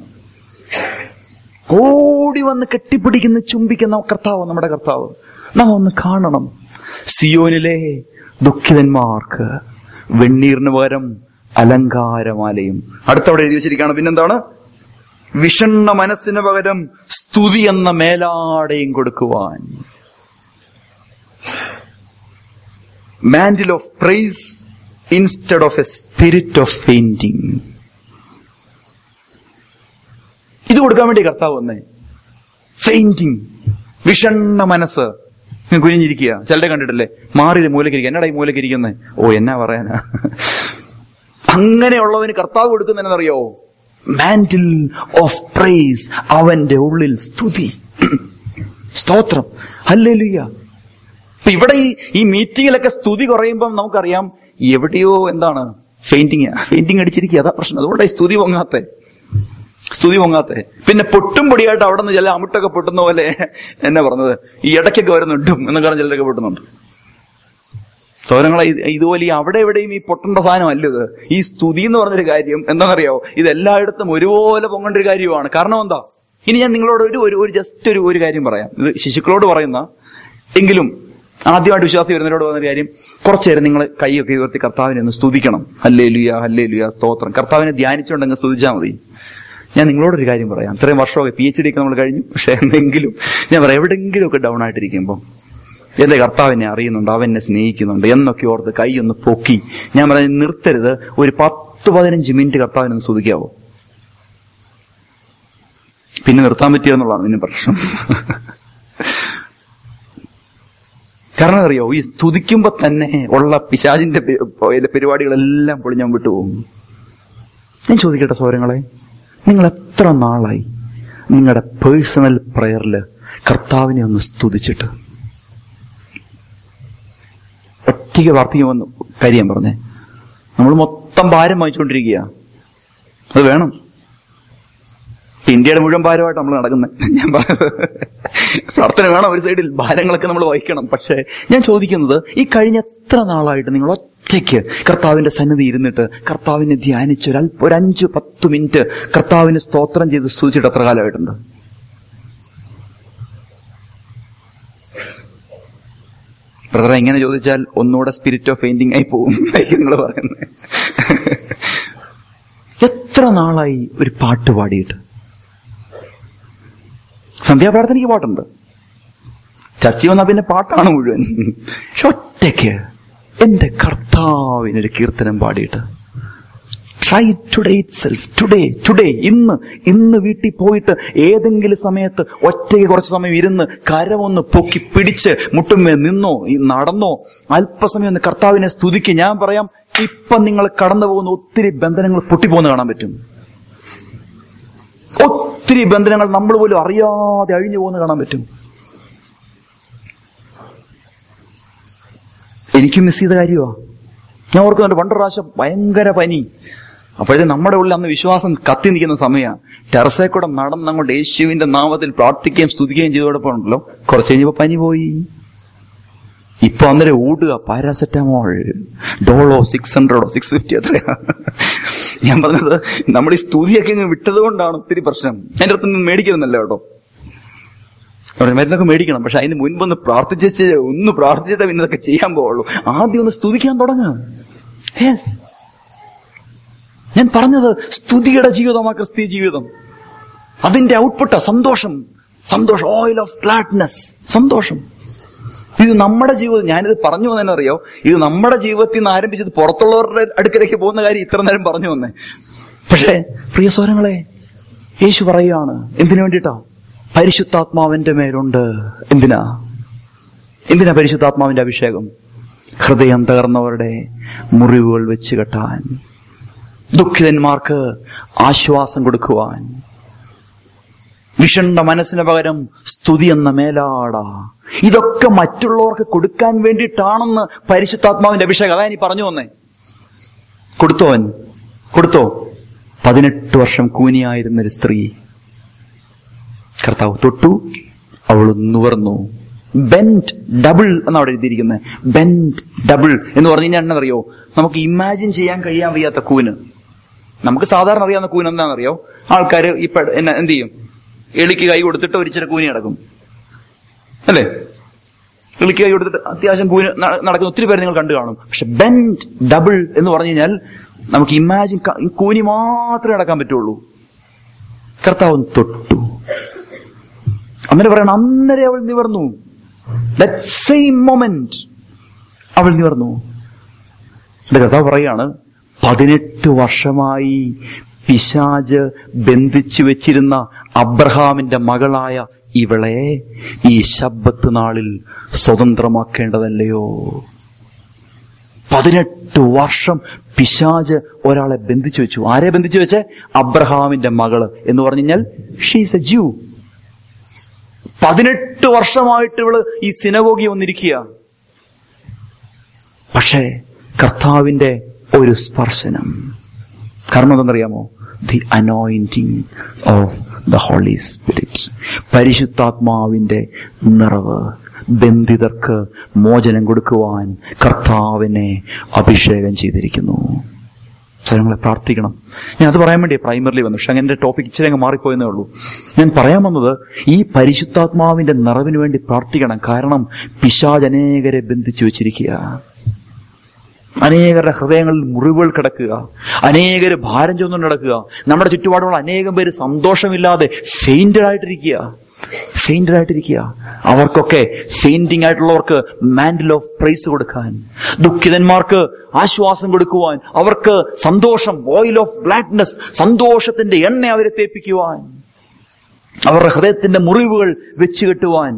Speaker 1: ഓടി വന്ന് കെട്ടിപ്പിടിക്കുന്ന ചുംബിക്കുന്ന കർത്താവ് നമ്മുടെ കർത്താവ് നാം ഒന്ന് കാണണം സിയോനിലെ ദുഃഖിതന്മാർക്ക് വെണ്ണീറിന് പകരം അലങ്കാരമാലയും അടുത്തവിടെ എഴുതി വെച്ചിരിക്കുകയാണ് പിന്നെന്താണ് വിഷണ്ണ മനസ്സിന് പകരം സ്തുതി എന്ന മേലാടയും കൊടുക്കുവാൻ mantle of praise instead of a spirit of fainting ഇത് കൊടുക്കാൻ വേണ്ടി കർത്താവ് വന്നേ ഫെയിന്റിങ് വിഷണ്ണ മനസ്സ് ഇങ്ങ് കുനിഞ്ഞിരിക്കുക ചിലരെ കണ്ടിട്ടില്ലേ മാറി മൂലക്കിരിക്കുക എന്നടാ ഈ മൂലക്കിരിക്കുന്നത് ഓ എന്നാ പറയാനാ അങ്ങനെയുള്ളവന് കർത്താവ് കൊടുക്കുന്നതെന്നറിയോ മാൻഡിൽ ഓഫ് പ്രൈസ് അവന്റെ ഉള്ളിൽ സ്തുതി സ്തോത്രം ഹല്ലേലൂയ ഇപ്പൊ ഇവിടെ ഈ ഈ മീറ്റിങ്ങിലൊക്കെ സ്തുതി കുറയുമ്പം നമുക്കറിയാം എവിടെയോ എന്താണ് ഫെയിന്റിങ് ഫെയിന്റിങ് അടിച്ചിരിക്കുക അതാ പ്രശ്നം അതുകൊണ്ടാണ് ഈ സ്തുതി പൊങ്ങാത്തെ സ്തുതി പൊങ്ങാത്തെ പിന്നെ പൊട്ടും പൊടിയായിട്ട് അവിടെ നിന്ന് ചില അമിട്ടൊക്കെ പൊട്ടുന്ന പോലെ എന്നാ പറഞ്ഞത് ഈ ഇടയ്ക്കൊക്കെ വരുന്നുണ്ടും എന്ന് പറഞ്ഞ ചിലരൊക്കെ പൊട്ടുന്നുണ്ട് സൗരങ്ങളെ ഇതുപോലെ ഈ അവിടെ എവിടെയും ഈ പൊട്ടേണ്ട സാധനമല്ല ഇത് ഈ സ്തുതി എന്ന് പറഞ്ഞൊരു കാര്യം എന്താണെന്നറിയാവോ ഇത് എല്ലായിടത്തും ഒരുപോലെ പൊങ്ങേണ്ട ഒരു കാര്യമാണ് കാരണം എന്താ ഇനി ഞാൻ നിങ്ങളോട് ഒരു ഒരു ഒരു ജസ്റ്റ് ഒരു ഒരു കാര്യം പറയാം ഇത് ശിശുക്കളോട് പറയുന്ന എങ്കിലും ആദ്യമായിട്ട് വിശ്വാസി വരുന്നവരോട് പറഞ്ഞൊരു കാര്യം കുറച്ചു നേരം നിങ്ങൾ കൈയൊക്കെ ഉയർത്തി കർത്താവിനെ ഒന്ന് സ്തുതിക്കണം ഹല്ലേ ലുയ ഹല്ലേ ലുയ സ്തോത്രം കർത്താവിനെ ധ്യാനിച്ചുകൊണ്ടെങ്കിൽ സ്തുതിച്ചാൽ മതി ഞാൻ നിങ്ങളോടൊരു കാര്യം പറയാം ഇത്രയും വർഷമൊക്കെ പി എച്ച് ഡി ഒക്കെ നമ്മൾ കഴിഞ്ഞു പക്ഷെ എന്തെങ്കിലും ഞാൻ പറയാം എവിടെങ്കിലും ഒക്കെ ഡൗൺ ആയിട്ടിരിക്കുമ്പോൾ എന്റെ കർത്താവിനെ അറിയുന്നുണ്ട് അവനെ സ്നേഹിക്കുന്നുണ്ട് എന്നൊക്കെ ഓർത്ത് കൈ ഒന്ന് പൊക്കി ഞാൻ പറയാം നിർത്തരുത് ഒരു പത്ത് പതിനഞ്ച് മിനിറ്റ് കർത്താവിനൊന്ന് സ്തുതിക്കാവോ പിന്നെ നിർത്താൻ പറ്റിയെന്നുള്ളതാണ് പിന്നെ പ്രശ്നം കാരണം അറിയോ ഈ സ്തുതിക്കുമ്പോ തന്നെ ഉള്ള പിശാചിന്റെ പെ- പെ- പരിപാടികളെല്ലാം പൊളിഞ്ഞാൻ വിട്ടുപോകും ഞാൻ ചോദിക്കട്ടെ സൗരങ്ങളെ നിങ്ങൾ എത്ര നാളായി നിങ്ങളുടെ പേഴ്സണൽ പ്രയറിൽ കർത്താവിനെ ഒന്ന് സ്തുതിച്ചിട്ട് ഒറ്റയ്ക്ക് പ്രാർത്ഥിക്കുമെന്ന് കാര്യം പറഞ്ഞേ നമ്മൾ മൊത്തം ഭാരം വാങ്ങിച്ചുകൊണ്ടിരിക്കുക അത് വേണം ഇപ്പൊ ഇന്ത്യയുടെ മുഴുവൻ ഭാരമായിട്ട് നമ്മൾ നടക്കുന്നത് ഞാൻ പറഞ്ഞത് പ്രാർത്ഥന വേണം ഒരു സൈഡിൽ ഭാരങ്ങളൊക്കെ നമ്മൾ വഹിക്കണം പക്ഷേ ഞാൻ ചോദിക്കുന്നത് ഈ കഴിഞ്ഞ എത്ര നാളായിട്ട് നിങ്ങൾ ഒറ്റയ്ക്ക് കർത്താവിന്റെ സന്നിധി ഇരുന്നിട്ട് കർത്താവിനെ ധ്യാനിച്ച് ഒരു അല്പ ഒരു അഞ്ച് പത്ത് മിനിറ്റ് കർത്താവിന് സ്തോത്രം ചെയ്ത് സ്തുതിച്ചിട്ട് എത്ര കാലമായിട്ടുണ്ട് ബ്രദറെ എങ്ങനെ ചോദിച്ചാൽ ഒന്നുകൂടെ സ്പിരിറ്റ് ഓഫ് പെയിന്റിംഗ് ആയി പോകും നിങ്ങൾ പറയുന്നത് എത്ര നാളായി ഒരു പാട്ട് പാടിയിട്ട് സന്ധ്യാപ്രാർത്ഥനയ്ക്ക് പാട്ടുണ്ട് ചർച്ച വന്നാൽ പിന്നെ പാട്ടാണ് മുഴുവൻ പക്ഷെ ഒറ്റയ്ക്ക് എന്റെ കർത്താവിനൊരു കീർത്തനം പാടിയിട്ട് try today itself today today ഇന്ന് ഇന്ന് വീട്ടിൽ പോയിട്ട് ഏതെങ്കിലും സമയത്ത് ഒറ്റയ്ക്ക് കുറച്ച് സമയം ഇരുന്ന് കരമൊന്ന് പൊക്കി പിടിച്ച് മുട്ടുമേ നിന്നോ ഈ നടന്നോ അല്പസമയം ഒന്ന് കർത്താവിനെ സ്തുതിക്ക് ഞാൻ പറയാം ഇപ്പം നിങ്ങൾ കടന്നു പോകുന്ന ഒത്തിരി ബന്ധനങ്ങൾ പൊട്ടിപ്പോന്ന് കാണാൻ പറ്റും ഒത്തിരി ബന്ധനങ്ങൾ നമ്മൾ പോലും അറിയാതെ അഴിഞ്ഞു പോകുന്ന കാണാൻ പറ്റും എനിക്കും മിസ് ചെയ്ത കാര്യമാ ഞാൻ ഓർക്കുന്നുണ്ട് പണ്ട് പ്രാവശ്യം ഭയങ്കര പനി അപ്പോഴത്തെ നമ്മുടെ ഉള്ളിൽ അന്ന് വിശ്വാസം കത്തി നിൽക്കുന്ന സമയമാണ് ടെറസെ കൂടെ നടന്നങ്ങോട്ട് യേശുവിന്റെ നാമത്തിൽ പ്രാർത്ഥിക്കുകയും സ്തുതിക്കുകയും ചെയ്തോടൊപ്പം ഉണ്ടല്ലോ കുറച്ച് കഴിഞ്ഞപ്പോ പനി പോയി ഇപ്പൊ അന്നേരം ഓടുക പാരാസെറ്റമോൾ ഡോളോ സിക്സ് ഹൺഡ്രഡോ സിക്സ് ഫിഫ്റ്റി എത്രയാ ഞാൻ പറഞ്ഞത് നമ്മൾ ഈ സ്തുതിയൊക്കെ ഇങ്ങ് വിട്ടത് കൊണ്ടാണ് ഒത്തിരി പ്രശ്നം എന്റെ അടുത്ത് നിന്ന് മേടിക്കുന്നില്ല കേട്ടോ അവിടെ മരുന്നൊക്കെ മേടിക്കണം പക്ഷെ അതിന് മുൻപൊന്ന് പ്രാർത്ഥിച്ച് ഒന്ന് പ്രാർത്ഥിച്ചിട്ടേ പിന്നെ ഇതൊക്കെ ചെയ്യാൻ പോവുള്ളൂ ആദ്യം ഒന്ന് സ്തുതിക്കാൻ തുടങ്ങുക യെസ് ഞാൻ പറഞ്ഞത് സ്തുതിയുടെ ജീവിതമാ ക്രിസ്തീയ ജീവിതം അതിന്റെ ഔട്ട്പുട്ടാ സന്തോഷം സന്തോഷം ഓയിൽ ഓഫ് ഗ്ലാഡ്നെസ് സന്തോഷം ഇത് നമ്മുടെ ജീവിതം ഞാനിത് പറഞ്ഞു വന്നതെന്ന് അറിയോ ഇത് നമ്മുടെ ജീവിതത്തിൽ നിന്ന് ആരംഭിച്ചത് പുറത്തുള്ളവരുടെ അടുക്കലേക്ക് പോകുന്ന കാര്യം ഇത്ര നേരം പറഞ്ഞു വന്നേ പക്ഷേ പ്രിയ സ്വരങ്ങളെ യേശു പറയുകയാണ് എന്തിനു വേണ്ടിയിട്ടാ പരിശുദ്ധാത്മാവിന്റെ മേലുണ്ട് എന്തിനാ എന്തിനാ പരിശുദ്ധാത്മാവിന്റെ അഭിഷേകം ഹൃദയം തകർന്നവരുടെ മുറിവുകൾ വെച്ച് കെട്ടാൻ ദുഃഖിതന്മാർക്ക് ആശ്വാസം കൊടുക്കുവാൻ വിഷണ്ട മനസ്സിന് പകരം സ്തുതി എന്ന മേലാട ഇതൊക്കെ മറ്റുള്ളവർക്ക് കൊടുക്കാൻ വേണ്ടിയിട്ടാണെന്ന് പരിശുദ്ധാത്മാവിന്റെ അഭിഷേകം അതാ ഇനി പറഞ്ഞു വന്നേ കൊടുത്തോ അവൻ കൊടുത്തോ പതിനെട്ട് വർഷം കൂനിയായിരുന്ന ഒരു സ്ത്രീ കർത്താവ് തൊട്ടു അവൾ നുവർന്നു ബെൻഡ് ഡബിൾ എന്നാണ് അവിടെ എഴുതിയിരിക്കുന്നത് ബെൻഡ് ഡബിൾ എന്ന് പറഞ്ഞു കഴിഞ്ഞാൽ എന്നറിയോ നമുക്ക് ഇമാജിൻ ചെയ്യാൻ കഴിയാൻ വയ്യാത്ത കൂന് നമുക്ക് സാധാരണ അറിയാവുന്ന കൂന് എന്താണെന്നറിയോ ആൾക്കാർ ഇപ്പൊ എന്നെ എന്ത് ചെയ്യും എളിക്ക് കൈ കൊടുത്തിട്ട് ഒരിച്ചിരി കൂനി നടക്കും അല്ലേ എളിക്ക് കൈ കൊടുത്തിട്ട് അത്യാവശ്യം കൂന് ന- നടക്കുന്ന ഒത്തിരി പേര് നിങ്ങൾ കണ്ടു കാണും പക്ഷെ ബെൻഡ് ഡബിൾ എന്ന് പറഞ്ഞു കഴിഞ്ഞാൽ നമുക്ക് ഇമാജിൻ കൂനി മാത്രമേ നടക്കാൻ പറ്റുള്ളൂ കർത്താവ് തൊട്ടു അങ്ങനെ പറയണം അന്നേരം അവൾ നിവർന്നു ദറ്റ് സെയിം മൊമെന്റ് അവൾ നിവർന്നു എന്റെ കർത്താവ് പറയാണ് പതിനെട്ട് വർഷമായി പിശാജ് ബന്ധിച്ചു വെച്ചിരുന്ന അബ്രഹാമിന്റെ മകളായ ഇവളെ ഈ ശബ്ബത്ത് നാളിൽ സ്വതന്ത്രമാക്കേണ്ടതല്ലയോ പതിനെട്ട് വർഷം പിശാജ് ഒരാളെ ബന്ധിച്ചു വെച്ചു ആരെ ബന്ധിച്ചു വെച്ചേ അബ്രഹാമിന്റെ മകള് എന്ന് പറഞ്ഞു കഴിഞ്ഞാൽ ഷീസ് എ ജ്യൂ പതിനെട്ട് വർഷമായിട്ട് ഇവള് ഈ സിനഗോഗി വന്നിരിക്കുക പക്ഷേ കർത്താവിന്റെ ഒരു സ്പർശനം കാരണം എന്തെന്നറിയാമോ the anointing of the Holy Spirit പരിശുദ്ധാത്മാവിന്റെ നിറവ് ബന്ധിതർക്ക് മോചനം കൊടുക്കുവാൻ കർത്താവിനെ അഭിഷേകം ചെയ്തിരിക്കുന്നു സ്ഥലങ്ങളെ പ്രാർത്ഥിക്കണം ഞാൻ അത് പറയാൻ വേണ്ടി പ്രൈമറിലി വന്നു പക്ഷെ അങ്ങനെ ടോപ്പിക് ഇച്ചിരി അങ്ങ് മാറിപ്പോയെന്നേ ഉള്ളൂ ഞാൻ പറയാൻ വന്നത് ഈ പരിശുദ്ധാത്മാവിന്റെ നിറവിന് വേണ്ടി പ്രാർത്ഥിക്കണം കാരണം പിശാജ് അനേകരെ ബന്ധിച്ചു വെച്ചിരിക്കുക അനേകരുടെ ഹൃദയങ്ങളിൽ മുറിവുകൾ കിടക്കുക അനേകര് ഭാരം ചുമന്നു നടക്കുക നമ്മുടെ ചുറ്റുപാടുള്ള അനേകം പേര് സന്തോഷമില്ലാതെ ഫെയിന്റഡ് ആയിട്ടിരിക്കുക ഫെയിന്റഡ് ആയിട്ടിരിക്കുക അവർക്കൊക്കെ ഫെയിന്റിംഗ് ആയിട്ടുള്ളവർക്ക് മാൻഡിൽ ഓഫ് പ്രൈസ് കൊടുക്കാൻ ദുഃഖിതന്മാർക്ക് ആശ്വാസം കൊടുക്കുവാൻ അവർക്ക് സന്തോഷം ഓയിൽ ഓഫ് ഗ്ലാഡ്നെസ് സന്തോഷത്തിന്റെ എണ്ണ അവരെ തേപ്പിക്കുവാൻ അവരുടെ ഹൃദയത്തിന്റെ മുറിവുകൾ വെച്ച് കെട്ടുവാൻ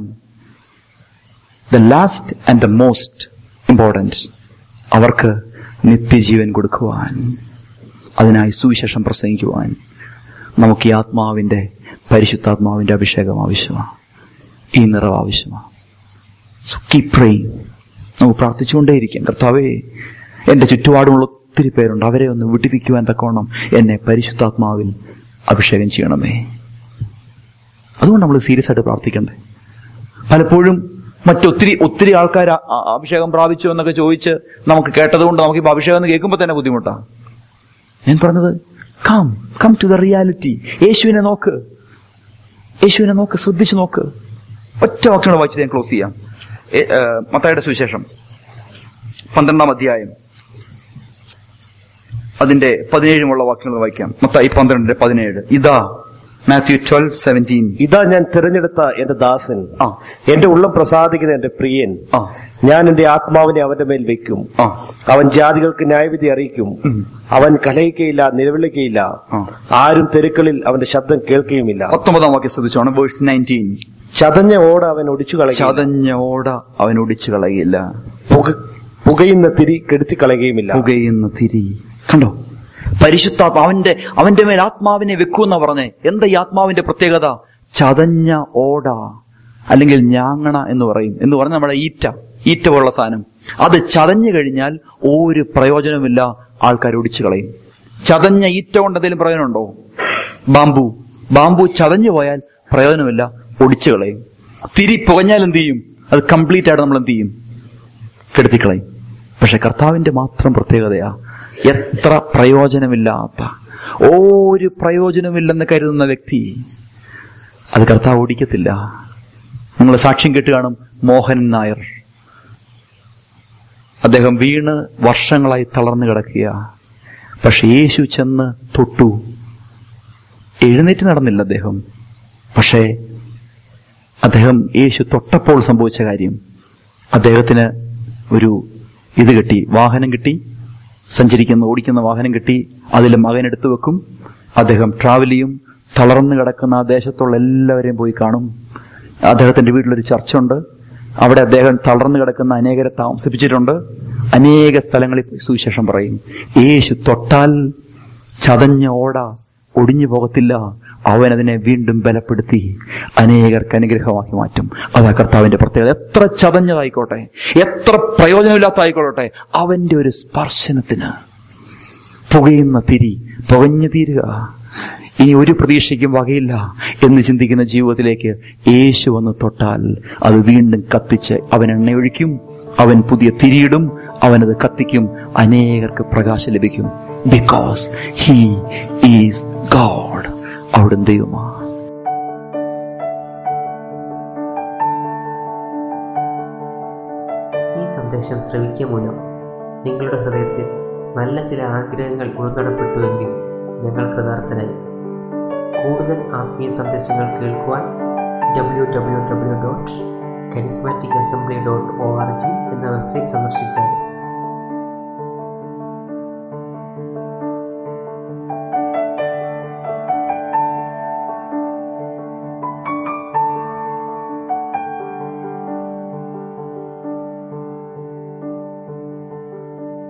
Speaker 1: the last and the most important അവർക്ക് നിത്യജീവൻ കൊടുക്കുവാൻ അതിനായി സുവിശേഷം പ്രസംഗിക്കുവാൻ നമുക്ക് ഈ ആത്മാവിന്റെ പരിശുദ്ധാത്മാവിന്റെ അഭിഷേകം ആവശ്യമാണ് ഈ നിറവ് ആവശ്യമാണ് സോ കീപ് പ്രേയിങ് നമുക്ക് പ്രാർത്ഥിച്ചുകൊണ്ടേയിരിക്കാം കർത്താവേ എന്റെ ചുറ്റുപാടുമുള്ള ഒത്തിരി പേരുണ്ട് അവരെ ഒന്ന് വിടിപ്പിക്കുവാൻ തക്കോണം എന്നെ പരിശുദ്ധാത്മാവിൽ അഭിഷേകം ചെയ്യണമേ അതുകൊണ്ട് നമ്മൾ സീരിയസ് ആയിട്ട് പ്രാർത്ഥിക്കണ്ടേ പലപ്പോഴും മറ്റൊത്തിരി ഒത്തിരി ആൾക്കാർ അ- അ- അഭിഷേകം പ്രാപിച്ചു എന്നൊക്കെ ചോദിച്ച് നമുക്ക് കേട്ടതുകൊണ്ട് നമുക്ക് ഇപ്പൊ അഭിഷേകം എന്ന് കേൾക്കുമ്പോൾ തന്നെ ബുദ്ധിമുട്ടാണ് ഞാൻ പറഞ്ഞത് come come to the reality യേശുവിനെ നോക്ക് യേശുവിനെ നോക്ക് ശ്രദ്ധിച്ചു നോക്ക് ഒറ്റ വാക്കുകൾ വായിച്ച് ഞാൻ ക്ലോസ് ചെയ്യാം ഏ, ഏ, മത്തായിയുടെ സുവിശേഷം പന്ത്രണ്ടാം അധ്യായം അതിന്റെ പതിനേഴുമുള്ള വാക്യങ്ങൾ വായിക്കാം മത്തായി പന്ത്രണ്ടിന്റെ പതിനേഴ് ഇതാ മാത്യു ട്വൽവ് സെവൻറ്റീൻ
Speaker 2: ഇതാ ഞാൻ തിരഞ്ഞെടുത്ത എന്റെ ദാസൻ
Speaker 1: ആ
Speaker 2: എന്റെ ഉള്ളം പ്രസാദിക്കുന്ന എന്റെ പ്രിയൻ
Speaker 1: ആ
Speaker 2: ഞാൻ എന്റെ ആത്മാവിനെ അവന്റെ മേൽ വെക്കും
Speaker 1: ആ
Speaker 2: അവൻ ജാതികൾക്ക് ന്യായവിധി അറിയിക്കും
Speaker 1: ഉം.
Speaker 2: അവൻ കലഹിക്കയില്ല നിലവിളിക്കയില്ല
Speaker 1: ആ.
Speaker 2: ആരും തെരുക്കളിൽ അവന്റെ ശബ്ദം കേൾക്കുകയുമില്ല
Speaker 1: പത്തൊമ്പതാം വാക്യം ശ്രദ്ധിച്ചോണം വേഴ്സ് നയൻറ്റീൻ
Speaker 2: ചതഞ്ഞ ഓട അവൻ ഒടിച്ചു കളയും
Speaker 1: ചതഞ്ഞ ഓട അവൻ ഒടിച്ചു കളയില്ല
Speaker 2: പുകയുന്ന തിരി കെടുത്തി കളയുകയുമില്ല
Speaker 1: പുകയുന്ന തിരി കണ്ടോ പരിശുദ്ധാത്മ അവന്റെ അവന്റെ മേൽ ആത്മാവിനെ വെക്കൂന്ന പറഞ്ഞേ എന്താ ഈ ആത്മാവിന്റെ പ്രത്യേകത ചതഞ്ഞ ഓട അല്ലെങ്കിൽ ഞാങ്ങണ എന്ന് പറയും എന്ന് പറഞ്ഞാൽ നമ്മുടെ ഈറ്റ ഈറ്റ പോലുള്ള സാധനം അത് ചതഞ്ഞു കഴിഞ്ഞാൽ ഒരു പ്രയോജനമില്ല ആൾക്കാർ ഒടിച്ചു കളയും ചതഞ്ഞ ഈറ്റ കൊണ്ട് എന്തെങ്കിലും പ്രയോജനമുണ്ടോ ബാമ്പു ബാമ്പു ചതഞ്ഞു പോയാൽ പ്രയോജനമില്ല ഒടിച്ചു കളയും തിരി പുകഞ്ഞാൽ എന്ത് ചെയ്യും അത് കംപ്ലീറ്റ് ആയിട്ട് നമ്മൾ എന്ത് ചെയ്യും കെടുത്തിക്കളയും പക്ഷെ കർത്താവിന്റെ മാത്രം പ്രത്യേകതയാ എത്ര പ്രയോജനമില്ലാത്ത ഒരു പ്രയോജനമില്ലെന്ന് കരുതുന്ന വ്യക്തി അത് കർത്താവ് ഓടിക്കത്തില്ല നിങ്ങൾ സാക്ഷ്യം കേട്ട് കാണും മോഹൻ നായർ അദ്ദേഹം വീണ് വർഷങ്ങളായി തളർന്നു കിടക്കുക പക്ഷെ യേശു ചെന്ന് തൊട്ടു എഴുന്നേറ്റ് നടന്നില്ല അദ്ദേഹം പക്ഷേ അദ്ദേഹം യേശു തൊട്ടപ്പോൾ സംഭവിച്ച കാര്യം അദ്ദേഹത്തിന് ഒരു ഇത് കിട്ടി വാഹനം കിട്ടി സഞ്ചരിക്കുന്ന ഓടിക്കുന്ന വാഹനം കിട്ടി അതിൽ മകൻ എടുത്തു വെക്കും അദ്ദേഹം ട്രാവൽ ചെയ്യും തളർന്നു കിടക്കുന്ന ആ ദേശത്തുള്ള എല്ലാവരെയും പോയി കാണും അദ്ദേഹത്തിന്റെ വീട്ടിലൊരു ചർച്ച ഉണ്ട് അവിടെ അദ്ദേഹം തളർന്നു കിടക്കുന്ന അനേകരെ താമസിപ്പിച്ചിട്ടുണ്ട് അനേക സ്ഥലങ്ങളിൽ പോയി സുവിശേഷം പറയും യേശു തൊട്ടാൽ ചതഞ്ഞ ഓട ഒടിഞ്ഞു പോകത്തില്ല അവൻ അതിനെ വീണ്ടും ബലപ്പെടുത്തി അനേകർക്ക് അനുഗ്രഹമാക്കി മാറ്റും അതാ കർത്താവിന്റെ പ്രത്യേകത എത്ര ചതഞ്ഞതായിക്കോട്ടെ എത്ര പ്രയോജനമില്ലാത്തതായിക്കോട്ടെ അവന്റെ ഒരു സ്പർശനത്തിന് പുകയുന്ന തിരി പുകഞ്ഞു തീരുക ഇനി ഒരു പ്രതീക്ഷയ്ക്കും വകയില്ല എന്ന് ചിന്തിക്കുന്ന ജീവിതത്തിലേക്ക് യേശു വന്ന് തൊട്ടാൽ അത് വീണ്ടും കത്തിച്ച് അവൻ എണ്ണയൊഴിക്കും അവൻ പുതിയ തിരിയിടും അവനത് കത്തിക്കും അനേകർക്ക് പ്രകാശം ലഭിക്കും ബിക്കോസ് ഹീ ഈസ് ഗോഡ് അവിടുന്ന് ദൈവമാ
Speaker 3: ഈ സന്ദേശം ശ്രവിക്കുക മൂലം നിങ്ങളുടെ ഹൃദയത്തിൽ നല്ല ചില ആഗ്രഹങ്ങൾ ഉൾനടപ്പെട്ടുവെങ്കിൽ ഞങ്ങൾ കൃതാർത്ഥരായി കൂടുതൽ ആത്മീയ സന്ദേശങ്ങൾ കേൾക്കുവാൻ W W W dot charismatic assembly dot O R G എന്ന വെബ്സൈറ്റ് സന്ദർശിച്ചാൽ